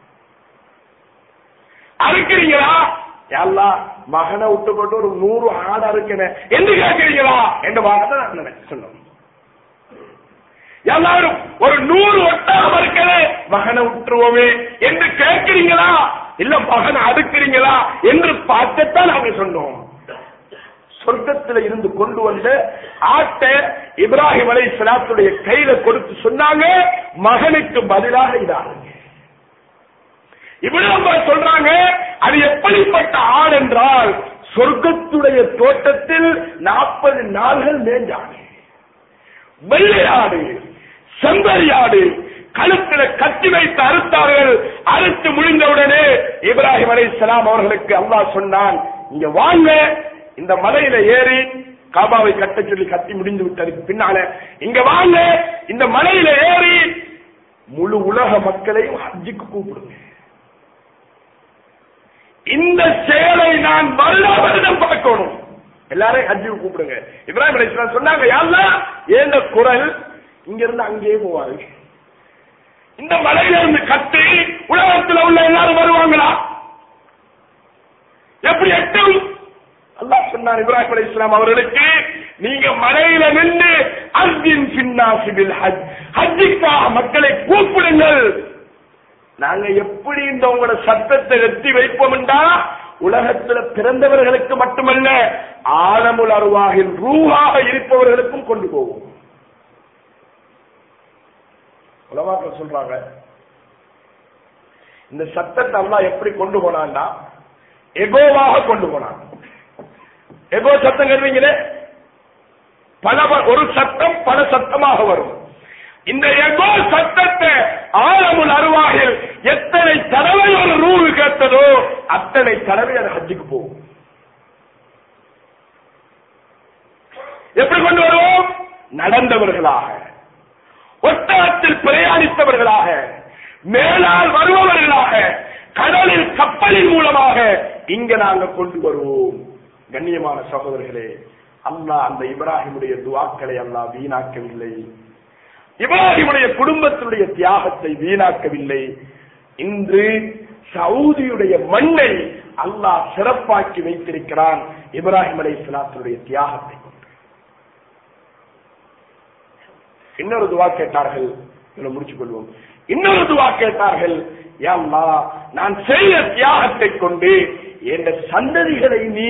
அறுக்கிறீங்களா எல்லா மகனை விட்டு போட்டு ஒரு நூறு ஆடு அறுக்கிறேன் என்று கேட்கிறீங்களா என்று வாங்க நான் நினைச்சு சொன்னோம் எல்லாரும் ஒரு நூறு ஒட்டாம இருக்கவே மகனை விட்டுருவோமே என்று கேட்கிறீங்களா இல்ல மகனை அடுக்கிறீங்களா என்று பார்க்கத்தான் நாங்க சொன்னோம் சொர்க்கத்துல இருந்து கொண்டு வந்த ஆட்டை இப்ராஹிம் அலை சலாத்துடைய கையில கொடுத்து சொன்னாங்க மகனுக்கு பதிலாக இதாகுங்க இவ்வளவு சொல்றாங்க அது எப்படிப்பட்ட ஆடு என்றால் சொர்க்கத்துடைய தோட்டத்தில் நாற்பது நாள்கள் மேஞ்சாங்க வெள்ளையாடு செம்பரியாடு கழுத்துல கட்டி வைத்து அறுத்தார்கள் அறுத்து முடிந்தவுடனே இப்ராஹிம் அலை அவர்களுக்கு அல்லாஹ் சொன்னான் இங்க வாங்க இந்த மலையில ஏறி காபாவை கட்ட சொல்லி கட்டி முடிந்து விட்டதுக்கு பின்னால இங்க வாங்க இந்த மலையில ஏறி முழு உலக மக்களையும் ஹஜ்ஜுக்கு கூப்பிடுங்க இந்த செயலை நான் வருட வருடம் பார்க்கணும் எல்லாரையும் ஹஜ்ஜுக்கு கூப்பிடுங்க இப்ராஹிம் அலைஹிஸ்ஸலாம் சொன்னாங்க யாருன்னா ஏந்த குரல் இங்க இருந்து அங்கேயே போவாரு இந்த மலையில இருந்து கத்தி உலகத்தில் உள்ள எல்லாரும் வருவாங்களா எப்படி எட்டும் அல்லாஹ் சொன்னார் இப்ராஹிம் அலைஹிஸ்ஸலாம் அவர்களுக்கு நீங்க மலையில நின்று அர்ஜின் பின்னாசிபில் ஹஜ் ஹஜ்ஜிக்காக மக்களை கூப்பிடுங்கள் நாங்க எப்படி இந்த உங்களோட சத்தத்தை எத்தி வைப்போம்டா உலகத்துல பிறந்தவர்களுக்கு மட்டுமல்ல ஆலமுல் அருவாகில் ரூஹாக இருப்பவர்களுக்கும் கொண்டு போவோம் உலமாக்கள் சொல்றாங்க இந்த சத்தத்தை அல்லாஹ் எப்படி கொண்டு போனான்னா எகோவாக கொண்டு போனான் எகோ சத்தம் கேள்வீங்களே பல வ- ஒரு சத்தம் பல சத்தமாக வரும் இந்த எகோ சத்தத்தை ஆழமுல் அருவாகில் எத்தனை தடவை ஒரு ரூவு கேட்டதோ அத்தனை தடவை அது ஹஜ்ஜுக்கு போகும் எப்படி கொண்டு வருவோம் நடந்தவர்களாக ஒட்டகத்தில் பிரயாணித்தவர்களாக மேலால் வருபவர்களாக கடலில் கப்பலின் மூலமாக இங்க நாங்க கொண்டு வருவோம் கண்ணியமான சகோதரர்களே அல்லாஹ் அந்த இப்ராஹிமுடைய துவாக்களை அல்லாஹ் வீணாக்கவில்லை இப்ராஹிமுடைய குடும்பத்தினுடைய தியாகத்தை வீணாக்கவில்லை இன்று சவுதியுடைய மண்ணை அல்லாஹ் சிறப்பாக்கி வைத்திருக்கிறான் இப்ராஹிம் அலை சலாத்தினுடைய தியாகத்தை கொண்டு இன்னொரு துவா கேட்டார்கள் இதை முடிச்சுக் கொள்வோம் இன்னொரு துவா கேட்டார்கள் யா அல்லாஹ், நான் செய்த தியாகத்தை கொண்டு என்ற சந்ததிகளை நீ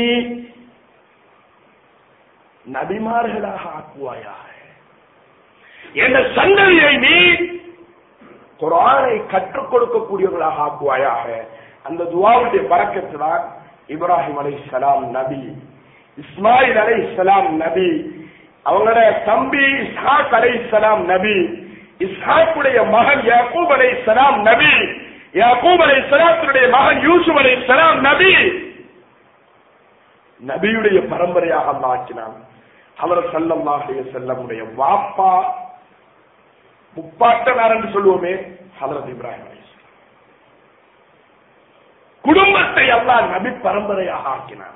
நபிமார்களாக ஆக்குவாயாக என்ற சந்ததியை நீ குரானை கற்றுக் கொடுக்கக்கூடியவர்களாக ஆக்குவாயாக அந்த துவாவுடைய பறக்கத்து தான் இப்ராஹிம் அலை சலாம் நபி இஸ்மாயில் அலை சலாம் நபி அவங்களோட தம்பி இஸ்ஹாக் அலை சலாம் நபி இஸ்ஹாக்குடைய மகன் யாக்கூப் அலை சலாம் நபி யாக்கூப் அலை சலாத்தினுடைய மகன் யூசுப் அலை சலாம் நபி நபியுடைய பரம்பரையாக அல்லாஹ் ஆக்கினான் அவர் சல்லல்லாஹு செல்லமுடைய வாப்பா முப்பாட்டனார் என்று சொல்லுவோமே ஹலரத் இப்ராஹிம் அலைஹிஸ்ஸலாம் குடும்பத்தை அல்லாஹ் நபி பரம்பரையாக ஆக்கினார்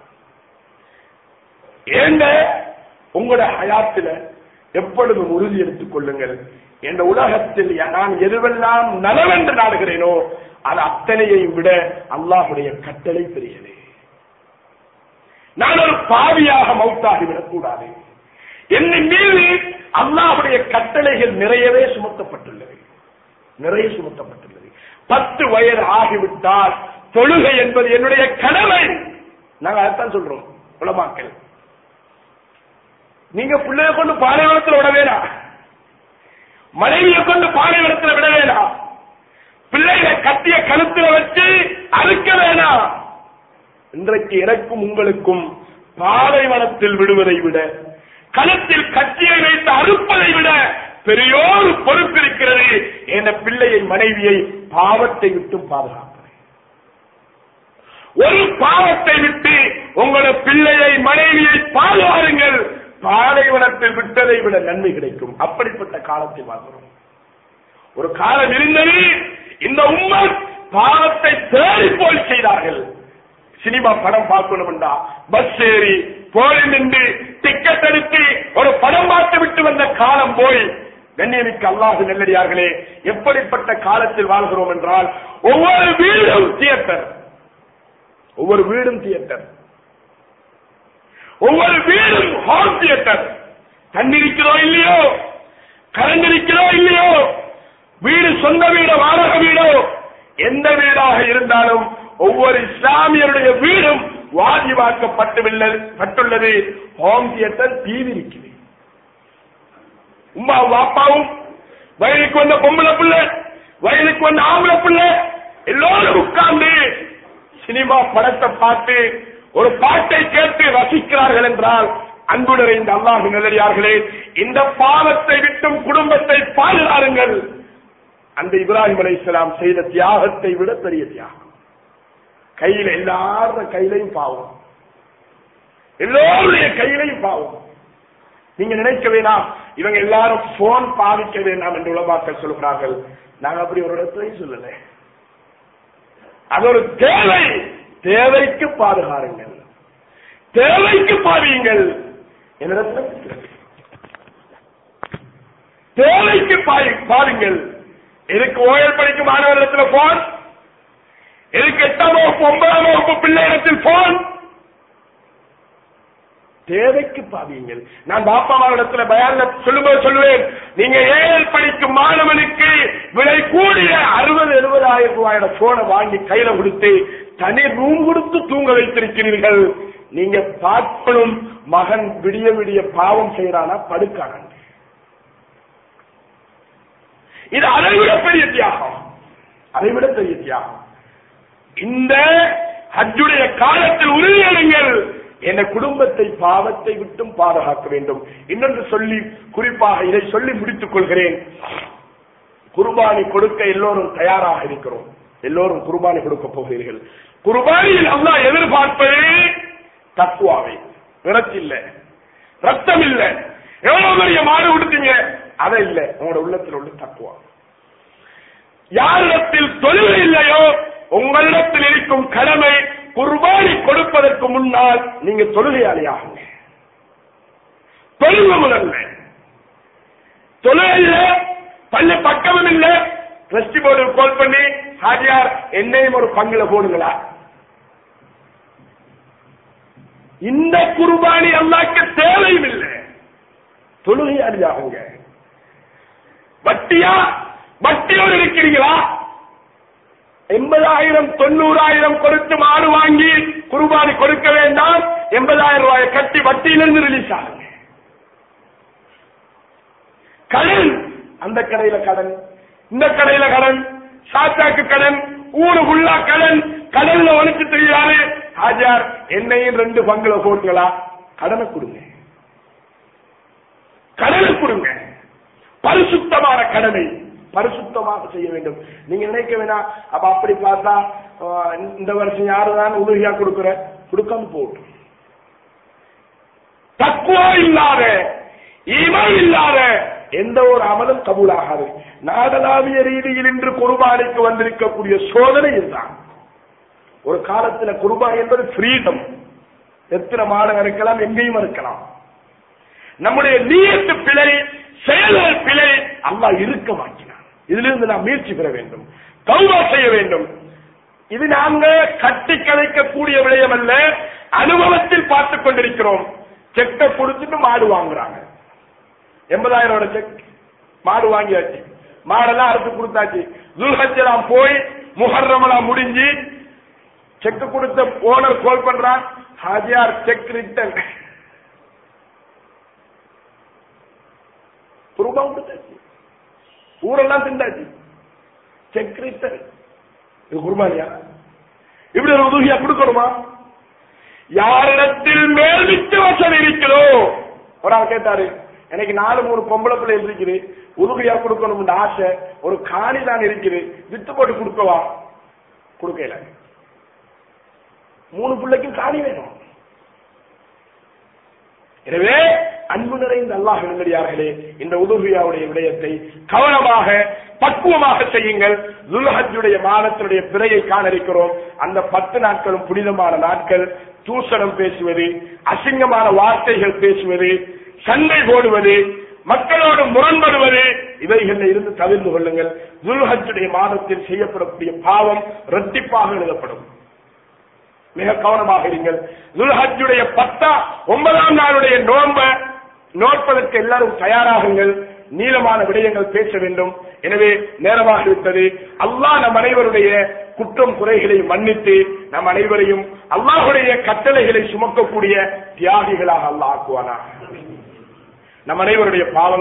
ஏங்க உங்களோட ஹயாத்துல எப்பொழுதும் உறுதி எடுத்துக் கொள்ளுங்கள் இந்த உலகத்தில் நான் எதுவெல்லாம் நலவென்று நாடுகிறேனோ அது அத்தனையை விட அல்லாஹுடைய கட்டளை பெரியது நான் ஒரு பாவியாக மௌத்தாகிவிடக் கூடாது என்னின் மீது அல்லாஹுடைய கட்டளைகள் நிறையவே சுமத்தப்பட்டுள்ளது நிறைய சுமத்தப்பட்டுள்ளது பத்து வயது ஆகிவிட்டால் தொழுகை என்பது என்னுடைய கடமை நாங்க அதைத்தான் சொல்றோம் உலமாக்கள் நீங்க பிள்ளைய கொண்டு பாலைவனத்தில் விட வேணாம் மனைவியை கொண்டு பாலைவனத்தில் விட வேணாம் பிள்ளைகளை கட்டிய கழுத்துல வச்சு அறுக்க வேணாம் இன்றைக்கு எனக்கும் உங்களுக்கும் பாலைவனத்தில் விடுவதை விட களத்தில் கட்டியை வைத்து அறுப்பதை விட பெரியோரு பொறுப்பு இருக்கிறது என பிள்ளையை மனைவியை பாவத்தை விட்டு பாதுகாப்பது ஒரு பாவத்தை விட்டு உங்களோட பிள்ளையை மனைவியை பாதுகாருங்கள் பாலைவனத்தில் விட்டதை விட நன்மை கிடைக்கும் அப்படிப்பட்ட காலத்தில் வாழ்கிறோம் ஒரு காலம் இருந்தது இந்த உண்மை பாவத்தை தேடி போல் செய்தார்கள் சினிமா படம் பார்க்கணும்டா பஸ் ஏறி போய் நின்று டிக்கெட் எடுத்து ஒரு படம் பார்த்து விட்டு வந்த காலம் போய் கண்ணியமிக்க அல்லாஹு நெல்லடியார்களே எப்படிப்பட்ட காலத்தில் வாழ்கிறோம் என்றால் ஒவ்வொரு வீடும் தியேட்டர் ஒவ்வொரு வீடும் தியேட்டர் ஒவ்வொரு வீடும் ஹோம் தியேட்டர் தண்ணி இருக்கிறோ இல்லையோ கரண்ட் இருக்கிறோ இல்லையோ வீடு சொந்த வீடோ வாடகை வீடோ எந்த வீடாக இருந்தாலும் ஒவ்வொரு இஸ்லாமியருடைய வீடும் வாஜிவாக்கப்பட்டுள்ளது பட்டுள்ளது ஹோம் தியேட்டர் டிவி இருக்குது உமா பாப்பாவும் வயலுக்கு வந்த பொம்பளை பிள்ளை வயலுக்கு வந்த ஆம்பளை பிள்ளை எல்லோரும் உட்கார்ந்து சினிமா படத்தை பார்த்து ஒரு பாட்டை கேட்டு ரசிக்கிறார்கள் என்றால் அன்பு நிறைந்த அல்லாஹ் நல்லடியார்களே இந்த பாவத்தை விட்டும் குடும்பத்தை பாதுகாருங்கள் அந்த இப்ராஹிம் அலைஹிஸ்ஸலாம் செய்த தியாகத்தை விட பெரிய தியாகம் கையில எல்லார கையிலையும் பாவம் எல்லோருடைய கையிலையும் பாவம் நீங்க நினைக்க வேணாம் இவங்க எல்லாரும் போன் பாவிக்க வேண்டாம் என்று உலமாக்கள் சொல்கிறார்கள் நாங்க அப்படி ஒரு இடத்துலையும் சொல்லல அது ஒரு தேவை தேவைக்கு பாதுகாருங்கள் தேவைக்கு பாவியுங்கள் என்னிடத்துல இருக்கிறது. தேவைக்கு பாய்- பாருங்கள் எதுக்கு ஓயல் படிக்கும் மாணவரிடத்தில் போன் எதுக்கு எட்டாம் வகுப்பு ஒன்பதாம் வகுப்பு பிள்ளையிடத்தில் போன் தேவைக்கு பாவியுங்கள் நான் பாப்பாவிடத்துல பயான்ல சொல்லும்போது சொல்லுவேன் நீங்க ஏழல் படிக்கும் மாணவனுக்கு விலை கூடிய அறுபது எழுபதாயிரம் ரூபாயோட போனை வாங்கி கையில கொடுத்து தனி ரூம் கொடுத்து தூங்க வைத்திருக்கிறீர்கள் நீங்க பார்க்கணும் மகன் விடிய விடிய பாவம் செய்யறானா படுக்கான இது அதைவிட பெரிய தியாகம் அதைவிட பெரிய தியாகம் இந்த ஹஜ்ஜுடைய காலத்தில் உறுதியெடுங்கள் என் குடும்பத்தை பாவத்தை விட்டும் பாதுகாக்க வேண்டும் இன்னொன்று சொல்லி குறிப்பாக இதை சொல்லி முடித்துக் கொள்கிறேன் குர்பானி கொடுக்க எல்லோரும் தயாராக இருக்கிறோம் எல்லோரும் குர்பானி கொடுக்க போகிறீர்கள் குர்பானியில் அல்லாஹ் எதிர்பார்ப்பது தக்குவாவை இறச்சி இல்ல ரத்தம் இல்ல எவ்வளவு பெரிய மாடு கொடுத்தீங்க அதை இல்ல உங்களோட உள்ளத்தில் உள்ள தக்குவா யாரிடத்தில் தொழில் இல்லையோ உங்களிடத்தில் இருக்கும் கடமை குர்பானி கொடுப்பதற்கு முன்னால் நீங்க தொழுகையாளியாகுங்க தொழுக முதல்ல தொழுகை இல்ல பள்ளி பக்கமும் இல்ல ட்ரஸ்டி போர்டு கால் பண்ணி ஹாஜியார் என்னையும் ஒரு பங்குல போடுங்களா இந்த குர்பானி அல்லாக்கு தேவையும் இல்லை தொழுகையாளியாகுங்க வட்டியா வட்டியோடு இருக்கிறீங்களா எண்பதாயிரம் தொண்ணூறாயிரம் கொடுத்து மாடு வாங்கி குர்பானி கொடுக்க வேண்டாம் எண்பதாயிரம் ரூபாயை கட்டி வட்டியிலிருந்து ரிலீஸ் ஆகுங்க கடன் அந்த கடையில கடன் இந்த கடையில கடன் சாத்தாக்கு கடன் ஊரு ஃபுல்லா கடன் கடல்ல ஒழிச்சு தெரியாது ஹாஜார் என்னையும் ரெண்டு பங்குல போட்டுங்களா கடனை கொடுங்க கடனை கொடுங்க பரிசுத்தமான கடனை பரிசுத்தமாக செய்ய வேண்டும் நீங்க நினைக்க வேணாம் அப்ப அப்படி பார்த்தா ஆஹ், இந்த வருஷம் யாருதான் உதவியா கொடுக்கிற கொடுக்காம போட்டும் தக்குவா இல்லாத ஈமான் இல்லாத எந்த ஒரு அமலும் கபூலாகாது நாடளாவிய ரீதியில் இன்று குர்பானிக்கு வந்திருக்கக்கூடிய சோதனை இதுதான் ஒரு காலத்துல குர்பா என்பது ஃப்ரீடம் எத்தனை மாதம் இருக்கலாம் எங்கேயும் இருக்கலாம் நம்முடைய நீயத்து பிழை செயல்கள் பிழை அல்லாஹ் இருக்க மாட்டினான் இதிலிருந்து நாம் முயற்சி பெற வேண்டும் தௌபா செய்ய வேண்டும் இது நாங்க கட்டி கலைக்கக்கூடிய விடயம் அல்ல அனுபவத்தில் பார்த்துக் கொண்டிருக்கிறோம் செக்கை கொடுத்துட்டு மாடு வாங்குறாங்க எண்பதாயிரம் செக் மாடு வாங்கியாச்சு மாடெல்லாம் அறுத்து கொடுத்தாச்சு துல்ஹஜெல்லாம் போய் முஹர்ரமெல்லாம் முடிஞ்சு செக் கொடுத்த ஓனர் கால் பண்றான் ஹாஜியார் செக் ரிட்டன் ரூபாய் கொடுத்தாச்சு ஊரெல்லாம் திண்டாச்சு செக் ரிட்டன் இது குர்பானியா இப்படி ஒரு உதவியா கொடுக்கணுமா யாரிடத்தில் மேல் விட்டு வசதி இருக்கிறதோ ஒரு ஆள் கேட்டாரு எனக்கு நாலு மூணு பொம்பளை பிள்ளை இருக்குது உதவியா கொடுக்கணும்னு ஆசை ஒரு காணி தான் இருக்குது வித்து போட்டு கொடுக்கவா கொடுக்கல மூணு பிள்ளைக்கும் காணி வேணும் எனவே அன்பு நிறைந்த அல்லாஹ் நல்லடியார்களே இந்த உதுகியாவுடைய விடயத்தை கவனமாக பக்குவமாக செய்யுங்கள் துல்ஹஜுடைய மாதத்தினுடைய பிறையை காண இருக்கிறோம் அந்த பத்து நாட்களும் புனிதமான நாட்கள் தூசணம் பேசுவது அசிங்கமான வார்த்தைகள் பேசுவது சண்டை போடுவது மக்களோடு முரண்படுவது இவைகளில் இருந்து தவிர்த்து கொள்ளுங்கள் துல்ஹஜுடைய மாதத்தில் செய்யப்படக்கூடிய பாவம் இரட்டிப்பாக எழுதப்படும் மிக கவனமாக இருங்கள் துல்ஹஜுடைய பத்தா ஒன்பதாம் நாளுடைய நோன்ப நோட்பதற்கு எல்லாரும் தயாராகுங்கள் நீளமான விடயங்கள் பேச வேண்டும் எனவே நேரமாக விட்டது அல்லாஹ் நம் அனைவருடைய குற்றம் குறைகளை மன்னித்து நம் அனைவரையும் அல்லாஹுடைய கட்டளைகளை சுமக்கக்கூடிய தியாகிகளாக அல்லாஹ் ஆக்குவானா நம் அனைவருடைய பாவம்